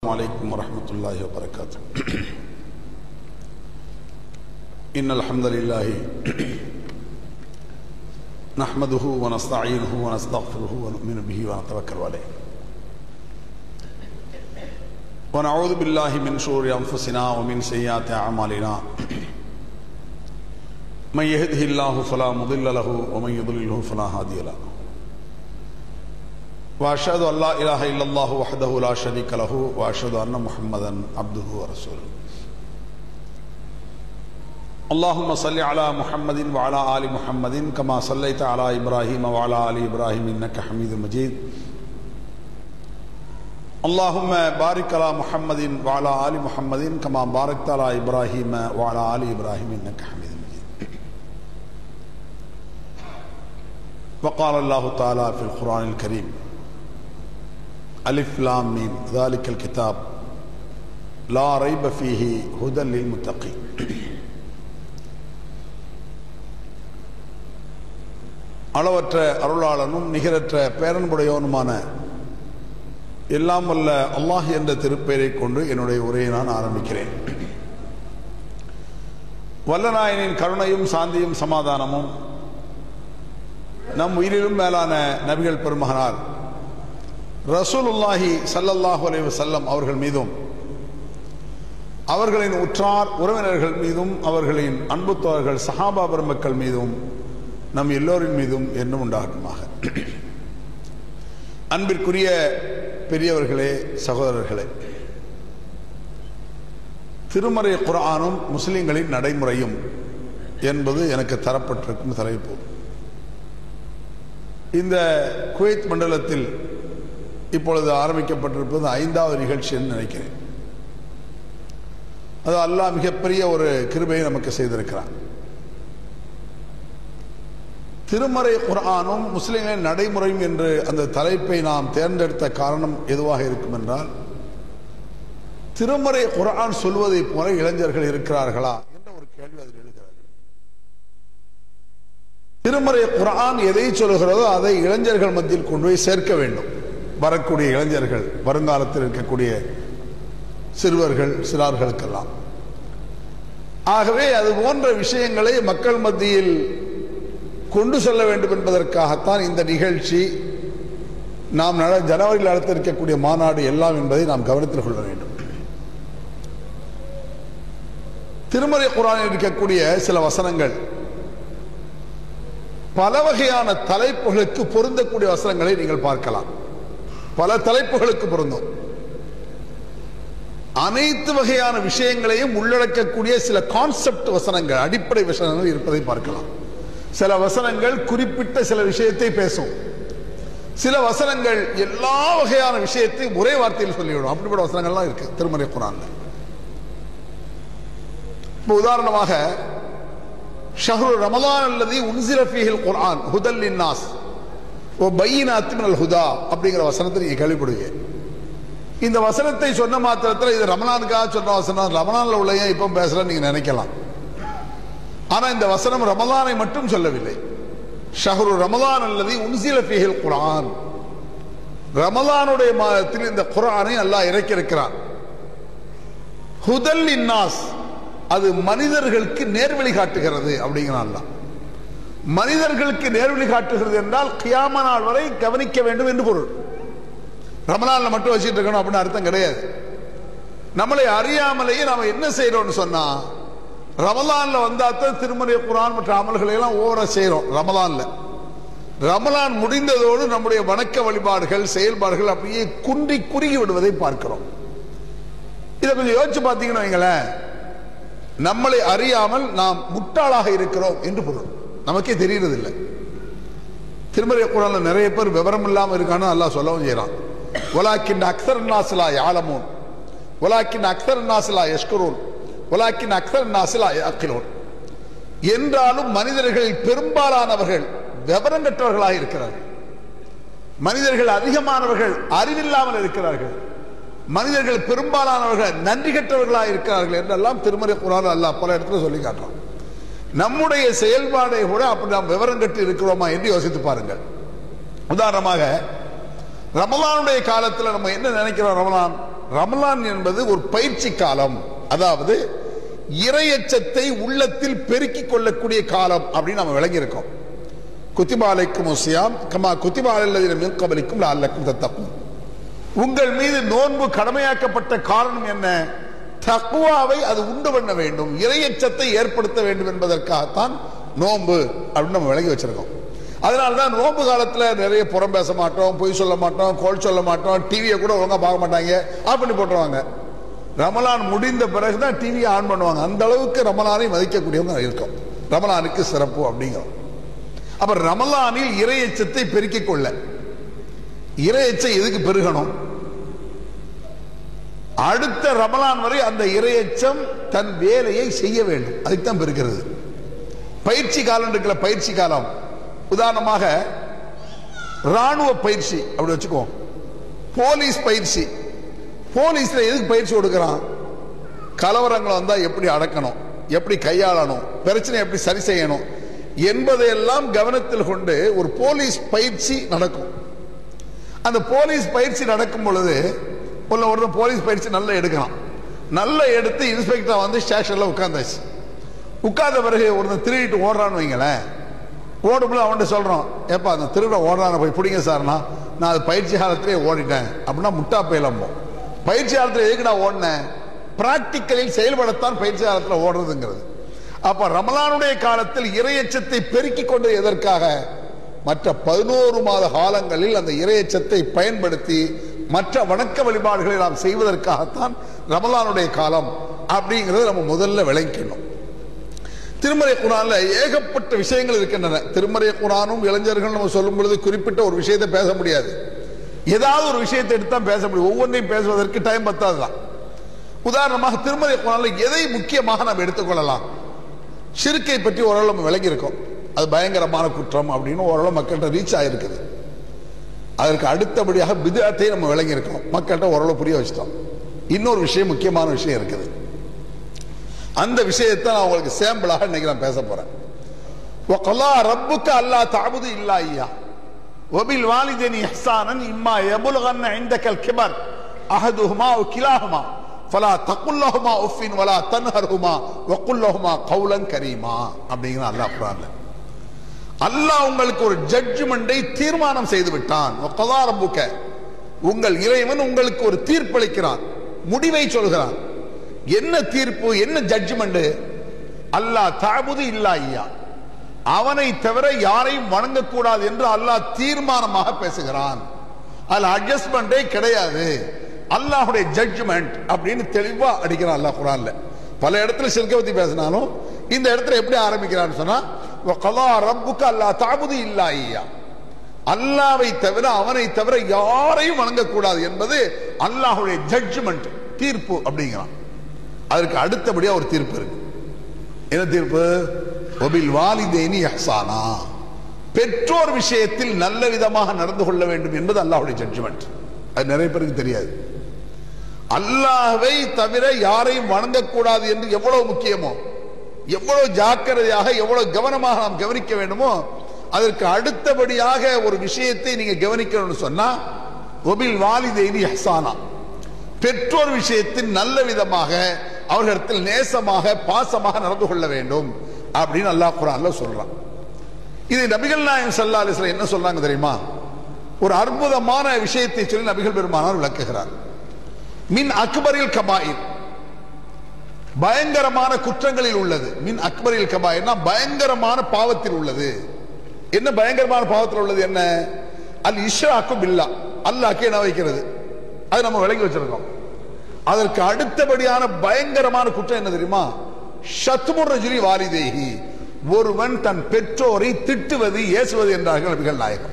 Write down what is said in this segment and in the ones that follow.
عليكم ورحمة الله وبركاته إن الحمد لله نحمده ونستعينه ونستغفره ونؤمن به ونتوكل عليه ونعوذ بالله من شرور أنفسنا ومن سيئات أعمالنا من يهده الله فلا مضل له ومن يضلله فلا هادي له واشهد ان لا اله الا الله وحده لا شريك له واشهد ان محمدا عبده ورسوله اللهم صل على محمد وعلى ال محمد كما صليت على ابراهيم وعلى ال ابراهيم انك حميد مجيد اللهم بارك على محمد وعلى ال محمد كما باركت على ابراهيم وعلى ال ابراهيم انك حميد مجيد وقال الله تعالى في القران الكريم ألف لام ميم ذلك الكتاب لا ريب فيه هدى للمتقين அளவற்ற அருளாளனும் நிகரற்ற பேரன்புடையவனுமான எல்லாம் வல்ல அல்லாஹ் என்ற திருப்பெயரை கொண்டு என்னுடைய உரையை நான் ஆரம்பிக்கிறேன் வல்லநாயனின் கருணையும் சாந்தியும் சமாதானமும் நம் உயிரிலும் மேலான நபிகள் பெருமகனார் ரசூலுல்லாஹி சல்லல்லாஹு அலைஹி வஸல்லம் அவர்கள் மீதும் அவர்களின் உற்றார் உறவினர்கள் மீதும் அவர்களின் அன்புத்தோர்கள் சஹாபா பெருமக்கள் மீதும் நம் எல்லோரின் மீதும் என்னும் உண்டாகட்டுமாக அன்பிற்குரிய பெரியவர்களே சகோதரர்களே திருமறை குரானும் முஸ்லிம்களின் நடைமுறையும் என்பது எனக்கு தரப்பட்டிருக்கும் தலைப்பு இந்த குவைத் மண்டலத்தில் இப்பொழுது ஆரம்பிக்கப்பட்டிருப்பது ஐந்தாவது நிகழ்ச்சி என்று நினைக்கிறேன் அது அல்லாஹ் மிகப்பெரிய ஒரு கிருபையை நமக்கு செய்திருக்கிறான் திருமறை குரானும் முஸ்லிம்களின் நடைமுறையும் என்று அந்த தலைப்பை நாம் தேர்ந்தெடுத்த காரணம் எதுவாக இருக்கும் என்றால் திருமறை குரான் சொல்வதை போல இளைஞர்கள் இருக்கிறார்களா என்ற ஒரு கேள்வி அதில் எழுகிறது திருமறை குரான் எதை சொல்கிறதோ அதை இளைஞர்கள் மத்தியில் கொண்டு போய் சேர்க்க வேண்டும் வரக்கூடிய இளைஞர்கள் வருங்காலத்தில் இருக்கக்கூடிய சிறுவர்கள் சிறார்களுக்கெல்லாம் ஆகவே அது போன்ற விஷயங்களை மக்கள் மத்தியில் கொண்டு செல்ல வேண்டும் என்பதற்காகத்தான் இந்த நிகழ்ச்சி நாம் ஜனவரியில் நடத்திருக்கக்கூடிய மாநாடு எல்லாம் என்பதை நாம் கவனத்தில் கொள்ள வேண்டும் திருமறை குரானில் இருக்கக்கூடிய சில வசனங்கள் பல வகையான தலைப்புகளுக்கு பொருந்தக்கூடிய வசனங்களை நீங்கள் பார்க்கலாம் பல தலைப்புகளுக்கு பொருந்தும் அனைத்து வகையான விஷயங்களையும் உள்ளடக்கக்கூடிய சில கான்செப்ட் வசனங்கள் அடிப்படை வசனங்கள் இருப்பதை பார்க்கலாம் சில வசனங்கள் குறிப்பிட்ட சில விஷயத்தை பேசும் சில வசனங்கள் எல்லா வகையான விஷயத்தையும் ஒரே வார்த்தையில் சொல்லிவிடும் அப்படிப்பட்ட வசனங்கள்லாம் இருக்கு திருமறை குரான்ல இப்போ உதாரணமாக ஷஹ்ரு ரமலான் அல்லது உன்சில ஃபீஹில் குர்ஆன் ஹுதல் லின்னாஸ் ஓ பையினாத்தி மினல் ஹுதா அப்படிங்கிற வசனத்தை நீங்க கேள்விப்படுவீங்க இந்த வசனத்தை சொன்ன மாத்திரத்தில் இது ரமலானுக்காக சொன்ன வசனம் ரமலான்ல உள்ள ஏன் இப்போ பேசலாம் நீங்க நினைக்கலாம் ஆனா இந்த வசனம் ரமலானை மட்டும் சொல்லவில்லை ஷஹரு ரமலான் அல்லது உன்சில ஃபீஹில் குர்ஆன் ரமலானுடைய மாதத்தில் இந்த குர்ஆனை அல்லாஹ் இறக்கி இருக்கிறான் ஹுதல் இன்னாஸ் அது மனிதர்களுக்கு நேர்வழி காட்டுகிறது அப்படிங்கிறான் மனிதர்களுக்கு நேர்வழி காட்டுகிறது என்றால் கியாம நாள் வரை கவனிக்க வேண்டும் என்று பொருள் ரமலான்ல மட்டும் வச்சுட்டு இருக்கணும் அப்படின்னு அர்த்தம் கிடையாது நம்மளை அறியாமலேயே நாம என்ன செய்யறோம்னு சொன்னா ரமலான்ல வந்தாத்தான் திருமறை குரான் மற்ற அமல்களை எல்லாம் ஓவர செய்யறோம் ரமலான்ல ரமலான் முடிந்ததோடு நம்முடைய வணக்க வழிபாடுகள் செயல்பாடுகள் அப்படியே குன்றி குறுகி விடுவதை பார்க்கிறோம் இதை கொஞ்சம் யோசிச்சு பார்த்தீங்கன்னா வைங்களேன் நம்மளை அறியாமல் நாம் முட்டாளாக இருக்கிறோம் என்று பொருள் நமக்கே தெரியறதில்லை திருமறை குரான்ல நிறைய பேர் விவரம் இல்லாம இருக்கான்னு அல்லா சொல்லவும் செய்யறான் ஒலாக்கின் அக்சர் நாசிலா யாலமூன் ஒலாக்கின் அக்சர் நாசிலா யஷ்கரூன் ஒலாக்கின் அக்சர் நாசிலா அக்கிலோன் என்றாலும் மனிதர்களில் பெரும்பாலானவர்கள் விவரம் கற்றவர்களாக இருக்கிறார்கள் மனிதர்கள் அதிகமானவர்கள் அறிவில்லாமல் இருக்கிறார்கள் மனிதர்கள் பெரும்பாலானவர்கள் நன்றி கற்றவர்களாக இருக்கிறார்கள் என்றெல்லாம் திருமறை குரான் அல்லாஹ் பல இடத்துல சொல்லி காட்டுறோம் நம்முடைய செயல்பாடை கூட அப்படி நாம் விவரம் கட்டி இருக்கிறோமா என்று யோசித்து பாருங்கள் உதாரணமாக ரமலானுடைய காலத்தில் நம்ம என்ன நினைக்கிறோம் ரமலான் ரமலான் என்பது ஒரு பயிற்சி காலம் அதாவது இரையச்சத்தை உள்ளத்தில் பெருக்கிக் கொள்ளக்கூடிய காலம் அப்படின்னு நம்ம விளங்கி இருக்கோம் குத்திபாலைக்கும் முசியாம் கமா குத்திபாலில் மின்கபலிக்கும் லால்லக்கும் தத்தக்கும் உங்கள் மீது நோன்பு கடமையாக்கப்பட்ட காரணம் என்ன தக்குவாவை அது உண்டு பண்ண வேண்டும் இரையச்சத்தை ஏற்படுத்த வேண்டும் என்பதற்காகத்தான் நோன்பு அப்படின்னு நம்ம விளங்கி வச்சிருக்கோம் அதனால தான் நோன்பு காலத்துல நிறைய புறம் பேச மாட்டோம் பொய் சொல்ல மாட்டோம் கோல் சொல்ல மாட்டோம் டிவியை கூட ஒழுங்கா பார்க்க மாட்டாங்க ஆஃப் பண்ணி போட்டுருவாங்க ரமலான் முடிந்த பிறகுதான் டிவியை ஆன் பண்ணுவாங்க அந்த அளவுக்கு ரமலானை மதிக்கக்கூடியவங்க இருக்கும் ரமலானுக்கு சிறப்பு அப்படிங்கிறோம் அப்ப ரமலானில் இரையச்சத்தை பெருக்கிக் கொள்ள இரையச்சை எதுக்கு பெருகணும் அடுத்த ரமலான் வரை அந்த இரையச்சம் தன் வேலையை செய்ய வேண்டும் அதுக்கு தான் பெருக்கிறது பயிற்சி காலம் இருக்கிற பயிற்சி காலம் உதாரணமாக ராணுவ பயிற்சி அப்படி வச்சுக்குவோம் போலீஸ் பயிற்சி போலீஸ்ல எதுக்கு பயிற்சி கொடுக்கிறான் கலவரங்கள் வந்தா எப்படி அடக்கணும் எப்படி கையாளணும் பிரச்சனை எப்படி சரி செய்யணும் என்பதையெல்லாம் கவனத்தில் கொண்டு ஒரு போலீஸ் பயிற்சி நடக்கும் அந்த போலீஸ் பயிற்சி நடக்கும் பொழுது உள்ள ஒருத்தன் போலீஸ் பயிற்சி நல்லா எடுக்கலாம் நல்லா எடுத்து இன்ஸ்பெக்டர் வந்து ஸ்டேஷன்ல உட்காந்தாச்சு உட்கார்ந்த பிறகு ஒருத்தன் திருடிட்டு ஓடுறான்னு வைங்களேன் ஓடும்போது அவன்கிட்ட சொல்றோம் ஏப்பா அந்த திருட ஓடுறான போய் பிடிங்க சார்னா நான் அது பயிற்சி காலத்திலே ஓடிட்டேன் அப்படின்னா முட்டா போயிலம்போ பயிற்சி காலத்தில் எதுக்கு நான் ஓடினேன் பிராக்டிக்கலில் செயல்படத்தான் பயிற்சி காலத்தில் ஓடுறதுங்கிறது அப்ப ரமலானுடைய காலத்தில் இரையச்சத்தை பெருக்கிக் கொண்டு எதற்காக மற்ற பதினோரு மாத காலங்களில் அந்த இரையச்சத்தை பயன்படுத்தி மற்ற வணக்க வழிபாடுகளை நாம் செய்வதற்காகத்தான் ரமலானுடைய காலம் அப்படிங்கிறத நம்ம முதல்ல விளங்கிக்கணும் திருமறை குரான்ல ஏகப்பட்ட விஷயங்கள் இருக்கின்றன திருமறை குரானும் இளைஞர்கள் நம்ம சொல்லும் பொழுது குறிப்பிட்ட ஒரு விஷயத்தை பேச முடியாது ஏதாவது ஒரு விஷயத்தை எடுத்து தான் பேச முடியும் ஒவ்வொன்றையும் பேசுவதற்கு டைம் பத்தாதுதான் உதாரணமாக திருமறை குரான்ல எதை முக்கியமாக நாம் எடுத்துக்கொள்ளலாம் சிறுக்கை பற்றி ஓரளவு நம்ம விளங்கி இருக்கோம் அது பயங்கரமான குற்றம் அப்படின்னு ஓரளவு மக்கள்கிட்ட ரீச் ஆயிருக்குது அதற்கு அடுத்தபடியாக பிதாத்தை நம்ம விளங்கி இருக்கோம் மக்கள்கிட்ட ஓரளவு புரிய வச்சிட்டோம் இன்னொரு விஷயம் முக்கியமான விஷயம் இருக்குது அந்த விஷயத்தை நான் உங்களுக்கு சேம்பிளாக இன்னைக்கு நான் பேச போறேன் وقضى ربك الا تعبدوا الا اياه وبالوالدين احسانا اما يبلغن عندك الكبر احدهما او كلاهما فلا تقل لهما اف ولا تنهرهما وقل لهما قولا كريما அப்படிங்கிற அல்லாஹ் குர்ஆன்ல அல்லாஹ் உங்களுக்கு ஒரு ஜட்ஜ்மெண்டை தீர்மானம் செய்து விட்டான் وقضى ربك உங்கள் இறைவன் உங்களுக்கு ஒரு தீர்ப்பளிக்கிறான் முடிவை சொல்கிறான் என்ன தீர்ப்பு என்ன ஜட்ஜ்மெண்ட் அல்லாஹ் தாபுது இல்லா ஐயா அவனை தவிர யாரையும் வணங்கக்கூடாது என்று அல்லாஹ் தீர்மானமாக பேசுகிறான் அதுல அட்ஜஸ்ட்மெண்டே கிடையாது அல்லாஹுடைய ஜட்ஜ்மெண்ட் அப்படின்னு தெளிவா அடிக்கிறான் அல்லாஹ் குரான்ல பல இடத்துல சிறுக்க பத்தி பேசினாலும் இந்த இடத்துல எப்படி ஆரம்பிக்கிறான்னு சொன்னா கலா ரப்புக்கு அல்லா தாபுது இல்லா ஐயா அல்லாவை தவிர அவனை தவிர யாரையும் வணங்கக்கூடாது என்பது அல்லாஹுடைய ஜட்ஜ்மெண்ட் தீர்ப்பு அப்படிங்கிறான் அதற்கு அடுத்தபடியா ஒரு தீர்ப்பு இருக்கு என்ன தீர்ப்பு ஒபில் வாலிதேனி அஹ்சானா பெற்றோர் விஷயத்தில் நல்ல விதமாக நடந்து கொள்ள வேண்டும் என்பது அல்லாஹுடைய ஜட்ஜ்மெண்ட் அது நிறைய பேருக்கு தெரியாது அல்லாஹ்வை தவிர யாரையும் வணங்கக்கூடாது என்று எவ்வளவு முக்கியமோ எவ்வளவு ஜாக்கிரதையாக எவ்வளவு கவனமாக நாம் கவனிக்க வேண்டுமோ அதற்கு அடுத்தபடியாக ஒரு விஷயத்தை நீங்க கவனிக்கணும்னு சொன்னா ஒபில் வாலிதேனி ஹசானா பெற்றோர் விஷயத்தில் நல்ல விதமாக அவர்களிடத்தில் நேசமாக பாசமாக நடந்து கொள்ள வேண்டும் அப்படின்னு அல்லாஹ் குரான்ல சொல்றான் இது நபிகள் நாயகம் சல்லா அலிஸ்லாம் என்ன சொல்றாங்க தெரியுமா ஒரு அற்புதமான விஷயத்தை சொல்லி நபிகள் பெருமானார் விளக்குகிறார் மின் அக்பரில் கபாயில் பயங்கரமான குற்றங்களில் உள்ளது மின் அக்பரில் கபாயில்னா பயங்கரமான பாவத்தில் உள்ளது என்ன பயங்கரமான பாவத்தில் உள்ளது என்ன அல் இஷ்ராக்கு பில்லா அல்லாஹ்க்கு என்ன வைக்கிறது அது நம்ம விளங்கி வச்சிருக்கோம் அதற்கு அடுத்தபடியான பயங்கரமான குற்றம் என்ன தெரியுமா சத்துமுர் ரஜுலி வாலிதேகி ஒருவன் தன் பெற்றோரை திட்டுவது ஏசுவது என்றார்கள் நபிகள் நாயகம்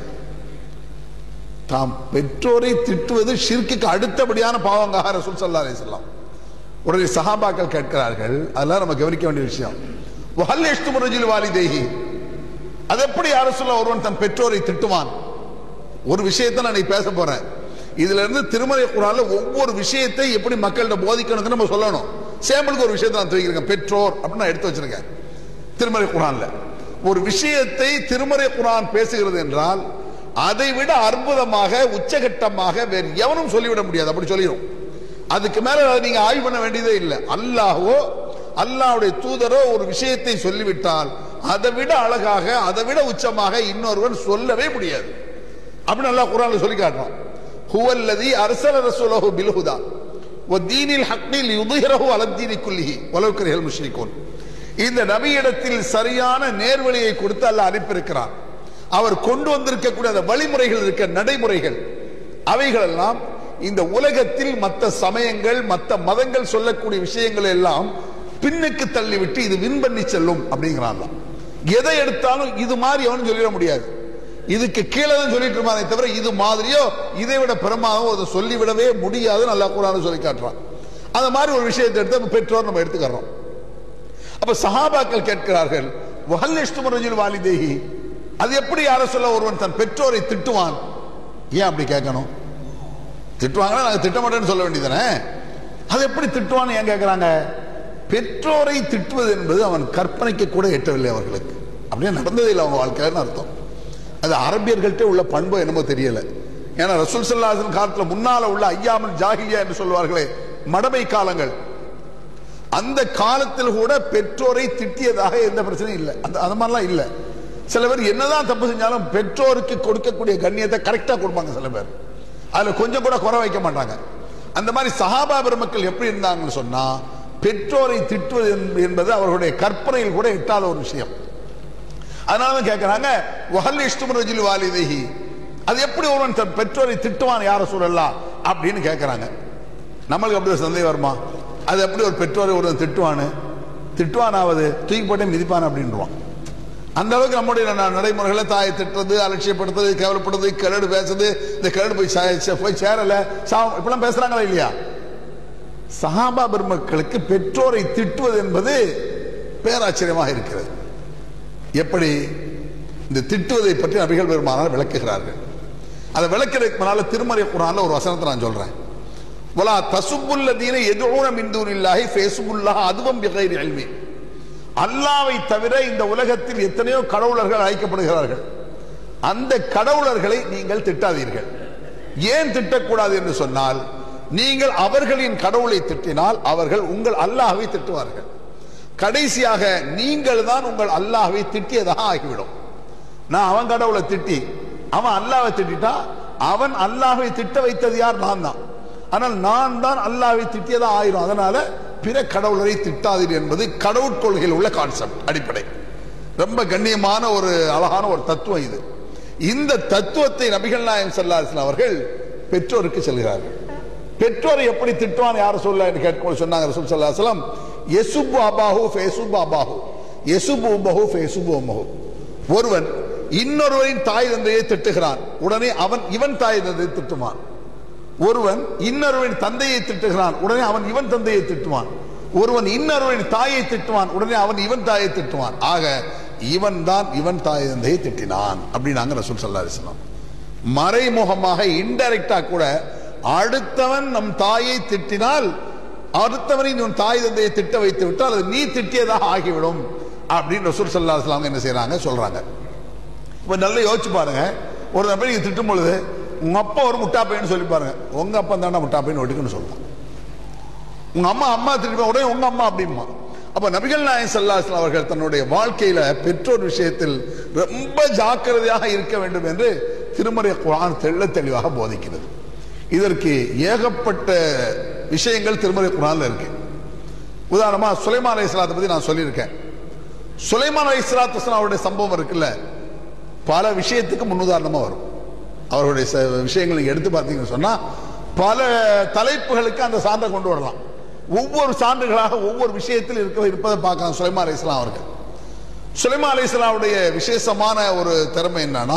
தாம் பெற்றோரை திட்டுவது ஷிர்க்குக்கு அடுத்தபடியான பாவங்காக ரசூல் சல்லா அலிஸ்லாம் உடனே சஹாபாக்கள் கேட்கிறார்கள் அதெல்லாம் நம்ம கவனிக்க வேண்டிய விஷயம் வஹல் எஷ்துமுர் ரஜுலி வாலிதேகி அது எப்படி யார சொல்ல ஒருவன் தன் பெற்றோரை திட்டுவான் ஒரு விஷயத்தை நான் நீ பேச போறேன் இதுல இருந்து திருமலை குரான்ல ஒவ்வொரு விஷயத்தை எப்படி மக்கள்கிட்ட போதிக்கணும்னு நம்ம சொல்லணும் சேம்பிளுக்கு ஒரு விஷயத்தை நான் தூக்கியிருக்கேன் பெற்றோர் அப்படின்னு நான் எடுத்து வச்சிருக்கேன் திருமலை குரான்ல ஒரு விஷயத்தை திருமறை குரான் பேசுகிறது என்றால் அதை விட அற்புதமாக உச்சகட்டமாக வேறு எவனும் சொல்லிவிட முடியாது அப்படி சொல்லிடும் அதுக்கு மேல அதை நீங்க ஆய்வு பண்ண வேண்டியதே இல்லை அல்லாஹ்வோ அல்லாஹ்வுடைய தூதரோ ஒரு விஷயத்தை சொல்லிவிட்டால் அதை விட அழகாக அதை விட உச்சமாக இன்னொருவன் சொல்லவே முடியாது அப்படின்னு அல்லாஹ் குர்ஆன்ல சொல்லி காட்டுறான் ஹுவல்லதி அர்சல ரசூலஹு பில் ஹுதா வதீனில் ஹக்னில் யுظஹிரஹு அலத்தீனி குல்லிஹி வலவ் கரிஹல் முஷ்ரிகூன் இந்த நபியிடத்தில் சரியான நேர்வழியை கொடுத்து அல்லாஹ் அனுப்பியிருக்கிறான் அவர் கொண்டு வந்திருக்கக்கூடிய அந்த வழிமுறைகள் இருக்க நடைமுறைகள் அவைகளெல்லாம் இந்த உலகத்தில் மற்ற சமயங்கள் மற்ற மதங்கள் சொல்லக்கூடிய விஷயங்கள் எல்லாம் பின்னுக்கு தள்ளிவிட்டு இது வின் பண்ணி செல்லும் அப்படிங்கிறான் எதை எடுத்தாலும் இது மாதிரி அவனு சொல்லிட முடியாது இதுக்கு கீழே தான் சொல்லிட்டு இருப்பானே தவிர இது மாதிரியோ இதை விட பிரமாதம் அதை சொல்லிவிடவே முடியாதுன்னு நல்லா குரான் சொல்லி காட்டுறான் அந்த மாதிரி ஒரு விஷயத்தை எடுத்து நம்ம பெற்றோர் நம்ம எடுத்துக்கிறோம் அப்ப சஹாபாக்கள் கேட்கிறார்கள் வஹல் இஷ்டுமரஜுல் வாலிதேஹி அது எப்படி யார சொல்ல ஒருவன் தன் பெற்றோரை திட்டுவான் ஏன் அப்படி கேட்கணும் திட்டுவாங்கன்னா நாங்க திட்ட மாட்டேன்னு சொல்ல வேண்டியதானே அது எப்படி திட்டுவான்னு ஏன் கேட்கிறாங்க பெற்றோரை திட்டுவது என்பது அவன் கற்பனைக்கு கூட எட்டவில்லை அவர்களுக்கு அப்படியே நடந்ததே இல்லை அவங்க வாழ்க்கைன்னு அர்த்தம் அது அரபியர்கள்ட்ட உள்ள பண்பு என்னமோ தெரியல ஏன்னா ரசூல் சல்லாஹன் காலத்துல முன்னால உள்ள ஐயாமல் ஜாகிலியா என்று சொல்வார்களே மடமை காலங்கள் அந்த காலத்தில் கூட பெற்றோரை திட்டியதாக எந்த பிரச்சனையும் இல்லை அந்த அந்த மாதிரிலாம் இல்லை சில பேர் என்னதான் தப்பு செஞ்சாலும் பெற்றோருக்கு கொடுக்கக்கூடிய கண்ணியத்தை கரெக்டா கொடுப்பாங்க சில பேர் அதுல கொஞ்சம் கூட குறை வைக்க மாட்டாங்க அந்த மாதிரி சஹாபா பெருமக்கள் எப்படி இருந்தாங்கன்னு சொன்னா பெற்றோரை திட்டுவது என்ப- என்பது அவர்களுடைய கற்பனையில் கூட எட்டாத ஒரு விஷயம் அதனால தான் கேட்கிறாங்க வஹல் இஷ்டம் ரஜில் வாலிதைஹி அது எப்படி ஒருவன் தன் பெற்றோரை திட்டுவான் யார சொல்லலாம் அப்படின்னு கேட்கிறாங்க நம்மளுக்கு அப்படி ஒரு சந்தேகம் வருமா அது எப்படி ஒரு பெற்றோரை ஒருவன் திட்டுவானு திட்டுவானாவது தூக்கி போட்டே மிதிப்பான் அப்படின்றான் அந்த அளவுக்கு நம்முடைய ந- நடைமுறைகளை தாயை திட்டுறது அலட்சியப்படுத்துறது கேவலப்படுறது கிழடு பேசுறது இந்த கிழடு போய் சே- சே- போய் சேரல சாவம் இப்பெல்லாம் பேசுறாங்களா இல்லையா சஹாபா பெருமக்களுக்கு பெற்றோரை திட்டுவது என்பது பேராச்சரியமாக இருக்கிறது எப்படி இந்த திட்டுவதை பற்றி நபிகள் பெருமானார் விளக்குகிறார்கள் அதை விளக்கிறதுக்கு முன்னால திருமறை குரான்ல ஒரு வசனத்தை நான் சொல்றேன் வலா தசுபுல்ல தீன எதுவும் மிந்தூர் இல்லாஹி ஃபேசுபுல்லா அதுவும் பிகைர் அல்வி அல்லாவை தவிர இந்த உலகத்தில் எத்தனையோ கடவுளர்கள் அழைக்கப்படுகிறார்கள் அந்த கடவுளர்களை நீங்கள் திட்டாதீர்கள் ஏன் திட்டக்கூடாது என்று சொன்னால் நீங்கள் அவர்களின் கடவுளை திட்டினால் அவர்கள் உங்கள் அல்லாஹ்வை திட்டுவார்கள் கடைசியாக நீங்கள் தான் உங்கள் அல்லாஹ்வை திட்டியதாக ஆகிவிடும் நான் அவன் கடவுளை திட்டி அவன் அல்லாஹ்வை திட்டிட்டா அவன் அல்லாஹ்வை திட்ட வைத்தது யார் நான் தான் ஆனால் நான் தான் அல்லாஹ்வை திட்டியதா ஆயிரும் அதனால பிற கடவுளரை திட்டாதீர் என்பது கடவுட்கொள்கையில் உள்ள கான்செப்ட் அடிப்படை ரொம்ப கண்ணியமான ஒரு அழகான ஒரு தத்துவம் இது இந்த தத்துவத்தை நபிகள் நாயகம் ஸல்லல்லாஹு அவர்கள் பெற்றோருக்கு செல்கிறார்கள் பெற்றோரை எப்படி திட்டுவான் யார் சொல்ல என்று கேட்கும் சொன்னாங்க ரசூல் ஸல்லல்லாஹு அலைஹி வஸல்லம் யசுபு அபாஹு ஃபேசுபு அபாஹு யசுபு உம்மஹு ஃபேசுபு உம்மஹு ஒருவன் இன்னொருவரின் தாய் தந்தையை திட்டுகிறான் உடனே அவன் இவன் தாய் தந்தையை திட்டுவான் ஒருவன் இன்னொருவன் தந்தையை திட்டுகிறான் உடனே அவன் இவன் தந்தையை திட்டுவான் ஒருவன் இன்னொருவன் தாயை திட்டுவான் உடனே அவன் இவன் தாயை திட்டுவான் ஆக இவன் தான் இவன் தாய் தந்தையை திட்டினான் அப்படின்னாங்க ரசூல் சல்லா அலிஸ்லாம் மறைமுகமாக இன்டைரக்டா கூட அடுத்தவன் நம் தாயை திட்டினால் அடுத்தவனை உன் தாய் தந்தையை திட்ட வைத்து விட்டால் அது நீ திட்டியதாக ஆகிவிடும் அப்படின்னு ரசூல் சல்லா அலிஸ்லாம் என்ன செய்றாங்க சொல்றாங்க இப்ப நல்லா யோசிச்சு பாருங்க ஒரு நபர் நீங்க திட்டும் பொழுது உங்க அப்பா ஒரு முட்டா பையன் சொல்லி பாருங்க உங்க அப்பா தாண்டா முட்டா பையன் ஒட்டுக்குன்னு சொல்லுவான் உங்க அம்மா அம்மா திட்டு உடனே உங்க அம்மா அப்படிமா அப்ப நபிகள் நாயகம் ஸல்லல்லாஹு அவர்கள் தன்னுடைய வாழ்க்கையில பெற்றோர் விஷயத்தில் ரொம்ப ஜாக்கிரதையாக இருக்க வேண்டும் என்று திருமறை குர்ஆன் தெள்ள தெளிவாக போதிக்கிறது இதற்கு ஏகப்பட்ட விஷயங்கள் திருமறை குர்ஆன்ல இருக்கு உதாரணமா சுலைமான் அலைஹிஸ்ஸலாத்தை பத்தி நான் சொல்லியிருக்கேன் சுலைமான் அலைஹிஸ்ஸலாத்து அவருடைய சம்பவம் இருக்குல்ல பல விஷயத்துக்கு முன்னுதாரணமா வரும் அவருடைய ச- விஷயங்களை நீங்க எடுத்து பார்த்தீங்கன்னு சொன்னா பல தலைப்புகளுக்கு அந்த சான்றை கொண்டு வரலாம் ஒவ்வொரு சான்றுகளாக ஒவ்வொரு விஷயத்தில் இருக்க இருப்பதை பார்க்கலாம் சுலைமா அலி இஸ்லாம் அவர்கள் சுலைமா அலி இஸ்லாமுடைய விசேஷமான ஒரு திறமை என்னன்னா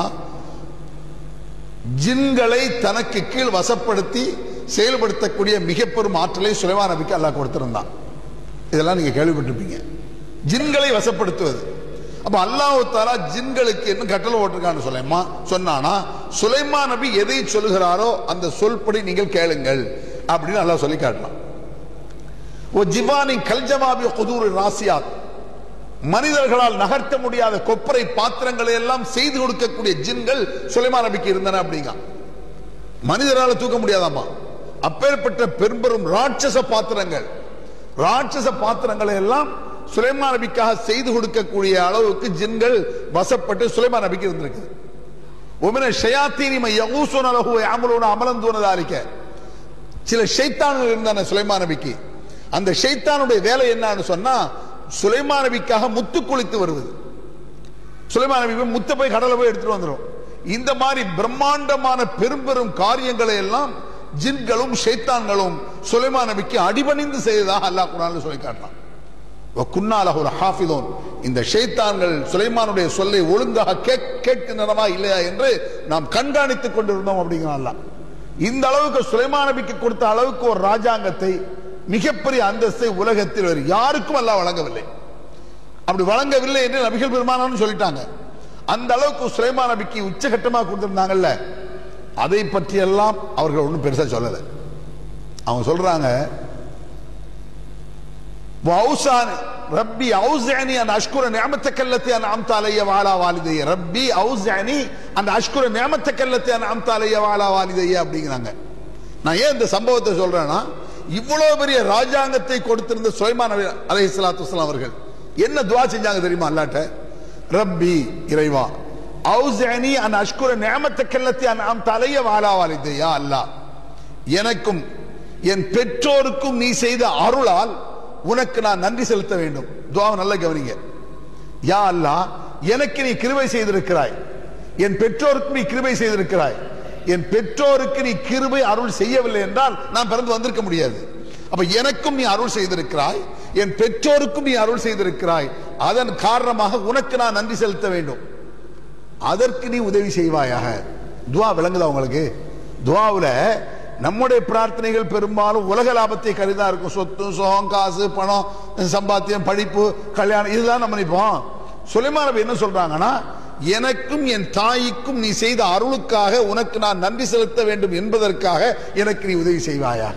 ஜின்களை தனக்கு கீழ் வசப்படுத்தி செயல்படுத்தக்கூடிய மிக பெரும் ஆற்றலை சுலைமா நபிக்கு அல்லாஹ் கொடுத்திருந்தான் இதெல்லாம் நீங்க கேள்விப்பட்டிருப்பீங்க ஜின்களை வசப்படுத்துவது அப்ப அல்லாஹ் தாலா ஜின்களுக்கு என்ன கட்டளை போட்டிருக்கான்னு சுலைமா சொன்னானா சுலைமா நபி எதை சொல்லுகிறாரோ அந்த சொல்படி நீங்கள் கேளுங்கள் அப்படின்னு அல்லாஹ் சொல்லி காட்டலாம் ஓ ஜிவானி கல்ஜமாபி குதூர் ராசியாத் மனிதர்களால் நகர்த்த முடியாத கொப்பரை பாத்திரங்களை எல்லாம் செய்து கொடுக்கக்கூடிய ஜின்கள் சுலைமா நபிக்கு இருந்தன அப்படிங்க மனிதரால தூக்க முடியாதாமா அப்பேற்பட்ட பெரும்பெரும் ராட்சச பாத்திரங்கள் ராட்சச பாத்திரங்களை எல்லாம் சுலைமான் நபிக்காக செய்து கொடுக்கக்கூடிய அளவுக்கு ஜின்கள் வசப்பட்டு சுலைமான் நபிக்கு இருந்திருக்கு ஒமின ஷயாத்தீனி மை யகூசுன லஹு யஅமலுன அமலன் தூன தாலிக சில ஷைத்தான்கள் இருந்தான சுலைமான் நபிக்கு அந்த ஷைத்தானுடைய வேலை என்னன்னு சொன்னா சுலைமான் நபிக்காக முத்து குளித்து வருவது சுலைமான் நபி போய் முத்த போய் கடலை போய் எடுத்துட்டு வந்துடும் இந்த மாதிரி பிரம்மாண்டமான பெரும் பெரும் காரியங்களை எல்லாம் ஜின்களும் ஷைத்தான்களும் சுலைமான் நபிக்கு அடிபணிந்து செய்ததாக அல்லாஹ் குரான்ல சொல்லி காட்டலாம் குன்னாலஹு ஹாஃபிதோன் இந்த ஷைத்தான்கள் சுலைமானுடைய சொல்லை ஒழுங்காக கேட் கேட்கின்றனவா இல்லையா என்று நாம் கண்காணித்துக் கொண்டிருந்தோம் அப்படிங்கிறான் அல்லாஹ். இந்த அளவுக்கு சுலைமான் நபிக்கு கொடுத்த அளவுக்கு ஒரு ராஜாங்கத்தை மிகப்பெரிய அந்தஸ்தை உலகத்தில் வேறு யாருக்கும் அல்லாஹ் வழங்கவில்லை அப்படி வழங்கவில்லை என்று நபிகள் பெருமானான்னு சொல்லிட்டாங்க அந்த அளவுக்கு சுலைமான் நபிக்கு உச்சகட்டமாக கொடுத்திருந்தாங்கல்ல அதை பற்றி எல்லாம் அவர்கள் ஒன்றும் பெருசா சொல்லலை அவங்க சொல்றாங்க وأوصاني ربي أوزعني أن أشكر نعمتك التي أنعمت علي وعلى والدي ربي أوزعني أن أشكر نعمتك التي أنعمت علي وعلى والدي அப்படிங்கிறாங்க நான் ஏன் இந்த சம்பவத்தை சொல்றேன்னா இவ்வளவு பெரிய ராஜாங்கத்தை கொடுத்திருந்த சுலைமான் நபி அலைஹிஸ்ஸலாத்து வஸலாம் அவர்கள் என்ன துவா செஞ்சாங்க தெரியுமா அல்லாட்ட ரப்பி இறைவா அவுஸனி அன் அஷ்குர நிஅமத்தக அல்லதி அன்அம்த அலைய வஅலா வாலிதி யா அல்லாஹ் எனக்கும் என் பெற்றோருக்கும் நீ செய்த அருளால் உனக்கு நான் நன்றி செலுத்த வேண்டும் துவாவை நல்லா கவனிங்க யா அல்லாஹ் எனக்கு நீ கிருபை செய்திருக்கிறாய் என் பெற்றோருக்கு நீ கிருபை செய்திருக்கிறாய் என் பெற்றோருக்கு நீ கிருபை அருள் செய்யவில்லை என்றால் நான் பிறந்து வந்திருக்க முடியாது அப்ப எனக்கும் நீ அருள் செய்திருக்கிறாய் என் பெற்றோருக்கும் நீ அருள் செய்திருக்கிறாய் அதன் காரணமாக உனக்கு நான் நன்றி செலுத்த வேண்டும் அதற்கு நீ உதவி செய்வாயாக துவா விளங்குதா உங்களுக்கு துவாவுல நம்முடைய பிரார்த்தனைகள் பெரும்பாலும் உலக லாபத்தை கருதா இருக்கும் சொத்து சுகம் காசு பணம் சம்பாத்தியம் படிப்பு கல்யாணம் இதுதான் நம்ம நினைப்போம் சுலைமான் நபி என்ன சொல்றாங்கன்னா எனக்கும் என் தாய்க்கும் நீ செய்த அருளுக்காக உனக்கு நான் நன்றி செலுத்த வேண்டும் என்பதற்காக எனக்கு நீ உதவி செய்வாயாக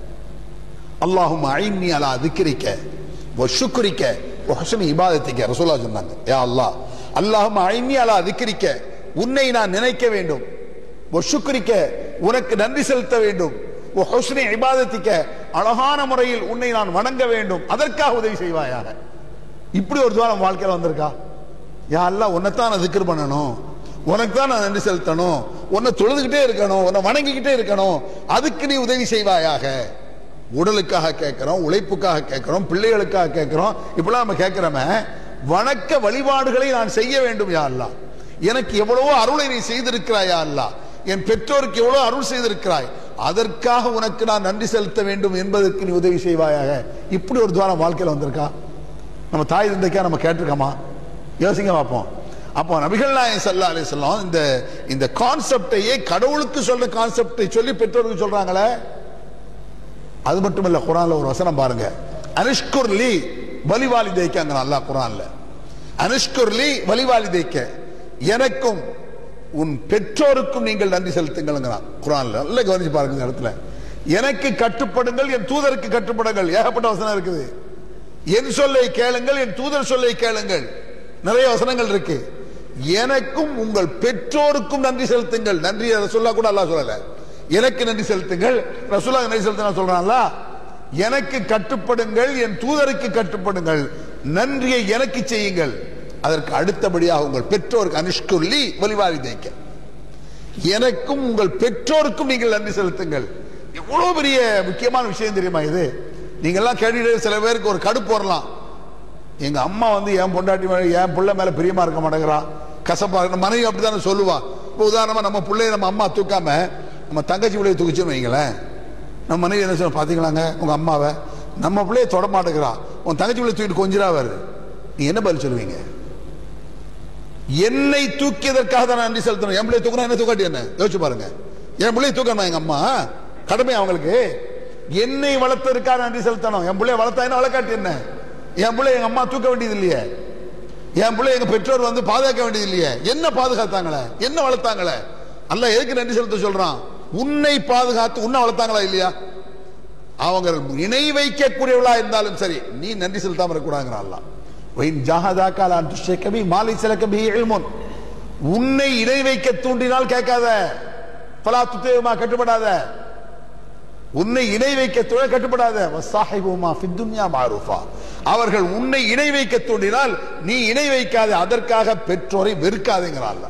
அல்லாஹும் ஐன்னி அலா திக்ரிக்க வஷுக்குரிக்க வஹசனி இபாதத்திக்க ரசூலா சொன்னாங்க யா அல்லாஹ் அல்லாஹும் ஐன்னி அலா திக்ரிக்க உன்னை நான் நினைக்க வேண்டும் வஷுக்குரிக்க உனக்கு நன்றி செலுத்த வேண்டும் ஹுஸ்னி இபாதத்திக்க அழகான முறையில் உன்னை நான் வணங்க வேண்டும் அதற்காக உதவி செய்வாயாக இப்படி ஒரு துவாரம் வாழ்க்கையில வந்திருக்கா யா அல்லாஹ் உன்னைத்தான் நான் திக்ர் பண்ணணும் உனக்கு தான் நான் நன்றி செலுத்தணும் உன்னை தொழுதுகிட்டே இருக்கணும் உன்னை வணங்கிக்கிட்டே இருக்கணும் அதுக்கு நீ உதவி செய்வாயாக உடலுக்காக கேட்கிறோம் உழைப்புக்காக கேட்கிறோம் பிள்ளைகளுக்காக கேட்கிறோம் இப்படிலாம் நம்ம கேட்கிறோமே வணக்க வழிபாடுகளை நான் செய்ய வேண்டும் யா அல்லாஹ் எனக்கு எவ்வளவோ அருளை நீ செய்திருக்கிறாய் யா அல்லாஹ் என் பெற்றோருக்கு எவ்வளவு அருள் செய்திருக்கிறாய் அதற்காக உனக்கு நான் நன்றி செலுத்த வேண்டும் என்பதற்கு நீ உதவி செய்வாயாக இப்படி ஒரு துவாரம் வாழ்க்கையில் வந்திருக்கா நம்ம தாய் தந்தைக்கா நம்ம கேட்டிருக்கோமா யோசிங்க பார்ப்போம் அப்போ நபிகள் நாயகம் சல்லா அலி சொல்லம் இந்த இந்த கான்செப்டையே கடவுளுக்கு சொல்ற கான்செப்டை சொல்லி பெற்றோருக்கு சொல்றாங்களே அது மட்டும் இல்ல குரான்ல ஒரு வசனம் பாருங்க அனுஷ்குர்லி வலிவாலி தேய்க்காங்க அல்லாஹ் குரான்ல அனுஷ்குர்லி வலிவாலி தேய்க்க எனக்கும் உன் பெற்றோருக்கும் நீங்கள் நன்றி செலுத்துங்கள்ங்கிறான் குரான்ல நல்லா கவனிச்சு பாருங்க இந்த இடத்துல எனக்கு கட்டுப்படுங்கள் என் தூதருக்கு கட்டுப்படுங்கள் ஏகப்பட்ட வசனம் இருக்குது என் சொல்லை கேளுங்கள் என் தூதர் சொல்லை கேளுங்கள் நிறைய வசனங்கள் இருக்கு எனக்கும் உங்கள் பெற்றோருக்கும் நன்றி செலுத்துங்கள் நன்றி ரசுல்லா கூட அல்லாஹ் சொல்லல எனக்கு நன்றி செலுத்துங்கள் ரசுல்லா நன்றி செலுத்த சொல்றான்ல எனக்கு கட்டுப்படுங்கள் என் தூதருக்கு கட்டுப்படுங்கள் நன்றியை எனக்கு செய்யுங்கள் அதற்கு அடுத்தபடியாக உங்கள் பெற்றோருக்கு அனுஷ்குள்ளி வலிவாரி தேய்க்க எனக்கும் உங்கள் பெற்றோருக்கும் நீங்கள் நன்றி செலுத்துங்கள் எவ்வளவு பெரிய முக்கியமான விஷயம் தெரியுமா இது நீங்க எல்லாம் கேட்டுட்டு சில பேருக்கு ஒரு கடுப்பு வரலாம் எங்க அம்மா வந்து என் பொண்டாட்டி மேல என் பிள்ளை மேல பிரியமா இருக்க மாட்டேங்கிறா கசப்பா இருக்கு மனைவி அப்படித்தானே சொல்லுவா இப்போ உதாரணமா நம்ம பிள்ளைய நம்ம அம்மா தூக்காம நம்ம தங்கச்சி பிள்ளைய தூக்கிச்சோன்னு வைங்களேன் நம்ம மனைவி என்ன சொல்ல பாத்தீங்களாங்க உங்க அம்மாவை நம்ம பிள்ளைய தொட மாட்டேங்கிறா உன் தங்கச்சி பிள்ளை தூக்கிட்டு கொஞ்சிரா வருது நீ என்ன பதில் சொல்லுவீங்க என்னை தூக்கியதற்காக தான் நான் நன்றி செலுத்தணும் என் பிள்ளைய தூக்கினா என்ன தூக்காட்டி என்ன யோசிச்சு பாருங்க என் பிள்ளைய தூக்கணுமா எங்க அம்மா கடமை அவங்களுக்கு என்னை வளர்த்ததற்காக நன்றி செலுத்தணும் என் பிள்ளைய வளர்த்தா என்ன வளர்க்காட்டி என்ன என் பிள்ளை எங்க அம்மா தூக்க வேண்டியது இல்லையே என் பிள்ளை எங்க பெற்றோர் வந்து பாதுகாக்க வேண்டியது இல்லையே என்ன பாதுகாத்தாங்களே என்ன வளர்த்தாங்களே அல்ல எதுக்கு நன்றி செலுத்த சொல்றான் உன்னை பாதுகாத்து உன்னை வளர்த்தாங்களா இல்லையா அவங்க இணை வைக்கக்கூடியவளா இருந்தாலும் சரி நீ நன்றி செலுத்தாம இருக்கக்கூடாதுங்கிறான் அல்லாஹ் வைன் ஜாஹதாக்கால் அன் துஷ்யக்கபி மாலை சிலக்கபி இல்முன் உன்னை இணை வைக்க தூண்டினால் கேட்காத பலா துத்தேவமா கட்டுப்படாத உன்னை இணை வைக்க தொழில் கட்டுப்படாத வஸ்ஸாஹிபுமா ஃபித் துன்யா மாரூஃபா அவர்கள் உன்னை இணை வைக்க தூண்டினால் நீ இணை வைக்காத அதற்காக பெற்றோரை வெறுக்காதேங்கிறான்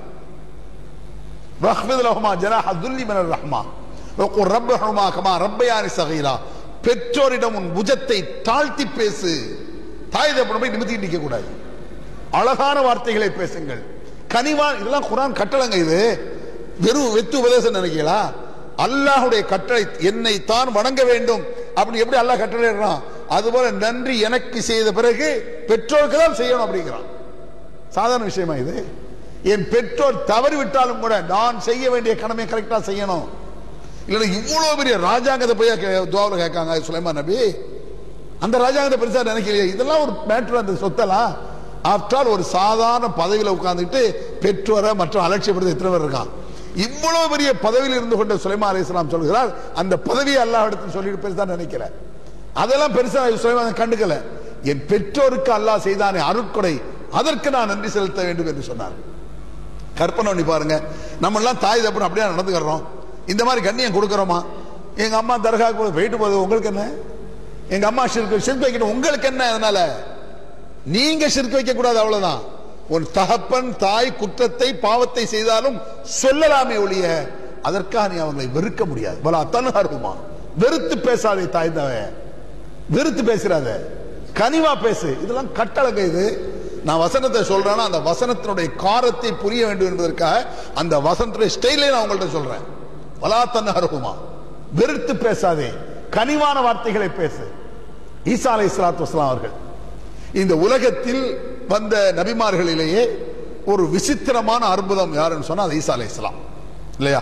ரஹ்மது லஹுமா ஜனாஹ துல்லி மினர் ரஹ்மா வகுர் ரப்பஹுமா கமா ரப்பயானி சகீரா பெற்றோரிடம் உன் புஜத்தை தாழ்த்தி பேசு தாய் தப்பன போய் நிமித்தி நிற்க கூடாது அழகான வார்த்தைகளை பேசுங்கள் கனிவா இதெல்லாம் குரான் கட்டளங்க இது வெறும் வெத்து உபதேசம் நினைக்கிறா அல்லாஹுடைய கட்டளை என்னை தான் வணங்க வேண்டும் அப்படி எப்படி அல்லாஹ் கட்டளையிடுறான் அதுபோல நன்றி எனக்கு செய்த பிறகு பெற்றோருக்கு தான் செய்யணும் அப்படிங்கிறான் சாதாரண விஷயமா இது என் பெற்றோர் தவறி விட்டாலும் கூட நான் செய்ய வேண்டிய கடமை கரெக்டா செய்யணும் இல்லைன்னா இவ்வளவு பெரிய ராஜாங்கத்தை போய் துவாவில் கேட்காங்க சுலைமான் நபி அந்த ராஜாங்கத்தை பெருசா நினைக்கலையே இதெல்லாம் ஒரு மேட்ரு அந்த சொத்தலாம் ஆஃப்டர் ஆல் ஒரு சாதாரண பதவியில் உட்கார்ந்துட்டு பெற்றோரை மற்றும் அலட்சியப்படுத்த எத்தனை பேர் இருக்கான் இவ்வளவு பெரிய பதவியில் இருந்து கொண்ட சுலைமா அலி இஸ்லாம் சொல்கிறார் அந்த பதவியை அல்லாஹ் இடத்துல சொல்லிட்டு பெருசா நினைக்கல அதெல்லாம் பெருசா சுலைமான் கண்டுக்கல என் பெற்றோருக்கு அல்லாஹ் செய்தானே அருட்கொடை அதற்கு நான் நன்றி செலுத்த வேண்டும் என்று சொன்னார் கற்பனை பண்ணி பாருங்க நம்ம எல்லாம் தாய் தப்புன்னு அப்படியே நடந்துக்கிறோம் இந்த மாதிரி கண்ணியம் கொடுக்கறோமா எங்க அம்மா தர்காவுக்கு போய் போயிட்டு போகுது உங்களுக்கு என்ன எங்க அம்மா ஷிர்க் ஷிர்க் வைக்கணும் உங்களுக்கு என்ன அதனால நீங்க ஷிர்க் வைக்க கூடாது அவ்வளவுதான் உன் தகப்பன் தாய் குற்றத்தை பாவத்தை செய்தாலும் சொல்லலாமே ஒழிய அதற்காக நீ அவங்களை வெறுக்க முடியாது பல தன்ஹருமா வெறுத்து பேசாதே தாய் தவ வெறுத்து பேசுறாத கனிவா பேசு இதெல்லாம் கட்டளங்க இது நான் வசனத்தை சொல்றேன்னா அந்த வசனத்தினுடைய காரத்தை புரிய வேண்டும் என்பதற்காக அந்த வசனத்துடைய ஸ்டைலே நான் உங்கள்ட்ட சொல்றேன் வலா தன்ஹருமா வெறுத்து பேசாதே கனிவான வார்த்தைகளை பேசு ஈசா அலை இஸ்லாத்து வஸ்லாம் அவர்கள் இந்த உலகத்தில் வந்த நபிமார்களிலேயே ஒரு விசித்திரமான அற்புதம் யாருன்னு சொன்னா அது ஈசா அலை இஸ்லாம் இல்லையா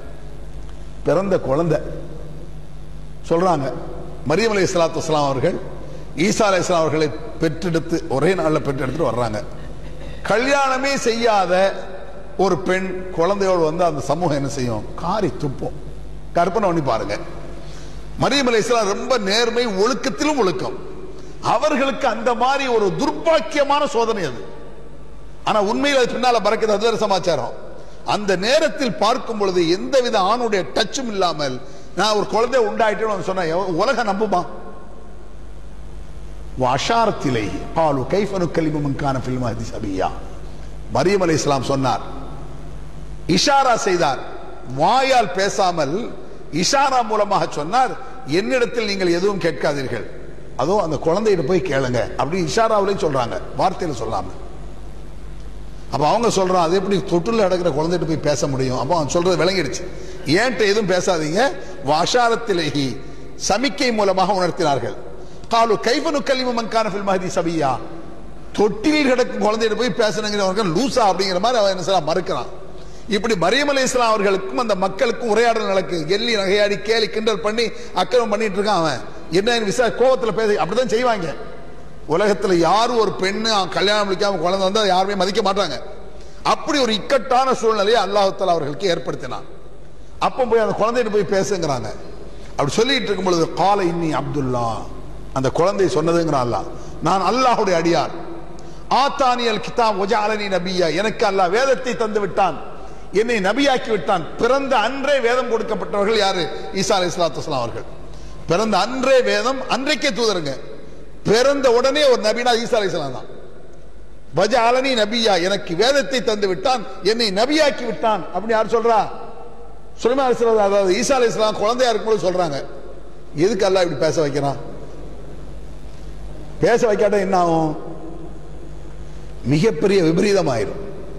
பிறந்த குழந்தை சொல்றாங்க மரியம் அலை இஸ்லாத்து வஸ்லாம் அவர்கள் ஈசா அலை இஸ்லாம் அவர்களை பெற்றெடுத்து ஒரே நாளில் பெற்றெடுத்துட்டு வர்றாங்க கல்யாணமே செய்யாத ஒரு பெண் குழந்தையோடு வந்து அந்த சமூகம் என்ன செய்யும் காரி துப்போம் கற்பனை பண்ணி பாருங்க மரியம் அலை இஸ்லாம் ரொம்ப நேர்மை ஒழுக்கத்திலும் ஒழுக்கம் அவர்களுக்கு அந்த மாதிரி ஒரு துர்ப்பாக்கியமான சோதனை அது ஆனா உண்மையில் அது பின்னால பறக்கிறது அது வேற சமாச்சாரம் அந்த நேரத்தில் பார்க்கும் பொழுது எந்தவித ஆணுடைய டச்சும் இல்லாமல் நான் ஒரு குழந்தை உண்டாயிட்டேன்னு சொன்னா எவ- உலகம் நம்புமா அஷாரத்திலே பாலு கைஃபனு கலிமுக்கான பில்மா சபியா மரியம் அலை இஸ்லாம் சொன்னார் இஷாரா செய்தார் வாயால் பேசாமல் இஷாரா மூலமாக சொன்னார் என்னிடத்தில் நீங்கள் எதுவும் கேட்காதீர்கள் அதோ அந்த குழந்தைகிட்ட போய் கேளுங்க அப்படி இஷாராவிலையும் சொல்றாங்க வார்த்தையில சொல்லாம அப்ப அவங்க சொல்றான் அது எப்படி தொட்டுல அடக்கிற குழந்தைகிட்ட போய் பேச முடியும் அப்போ அவன் சொல்றது விளங்கிடுச்சு ஏன்ட்ட எதுவும் பேசாதீங்க வாஷாரத்திலேஹி சமிக்கை மூலமாக உணர்த்தினார்கள் காலு கைவனு கலிமு மன்கான ஃபில் மஹதி சபியா தொட்டில் கிடக்கும் குழந்தைகிட்ட போய் பேசணுங்கிறவங்க லூசா அப்படிங்கிற மாதிரி அவன் என்ன செய்யலாம் மறுக்கிறான் இப்படி மரியம் அலி இஸ்லாம் அவர்களுக்கும் அந்த மக்களுக்கும் உரையாடல் நடக்கு எள்ளி நகையாடி கேலி கிண்டல் பண்ணி அக்கிரமம் பண்ணிட்டு இருக்கான் அவன் என்ன விசா கோவத்துல பேச அப்படிதான் செய்வாங்க உலகத்துல யாரும் ஒரு பெண்ணு அவன் கல்யாணம் முடிக்காம குழந்தை வந்தா யாருமே மதிக்க மாட்டாங்க அப்படி ஒரு இக்கட்டான சூழ்நிலையை அல்லாஹால அவர்களுக்கு ஏற்படுத்தினான் அப்போ போய் அந்த குழந்தைகிட்ட போய் பேசுங்கிறாங்க அப்படி சொல்லிட்டு இருக்கும் பொழுது கால இன்னி அப்துல்லா அந்த குழந்தை சொன்னதுங்கிறான் அல்லாஹ் நான் அல்லாஹ்வுடைய அடியார் ஆத்தானியல் கிதாப் ஒஜாலனி நபியா எனக்கு அல்லாஹ் வேதத்தை தந்து விட்டான் என்னை நபியாக்கி விட்டான் பிறந்த அன்றே வேதம் கொடுக்கப்பட்டவர்கள் யாரு ஈசா அலி இஸ்லாத்து அவர்கள் பிறந்த அன்றே வேதம் அன்றைக்கே தூதருங்க பிறந்த உடனே ஒரு நபினா ஈசா அலி இஸ்லாம் தான் வஜாலனி நபியா எனக்கு வேதத்தை தந்து விட்டான் என்னை நபியாக்கி விட்டான் அப்படின்னு யார் சொல்றா சுலைமா அலி இஸ்லாம் அதாவது ஈசா அலி இஸ்லாம் குழந்தையா இருக்கும்போது சொல்றாங்க எதுக்கு அல்லாஹ் இப்படி பேச வைக்கிறான் பேச வைக்காட்ட என்ன ஆகும் மிகப்பெரிய விபரீதம் ஆயிரும்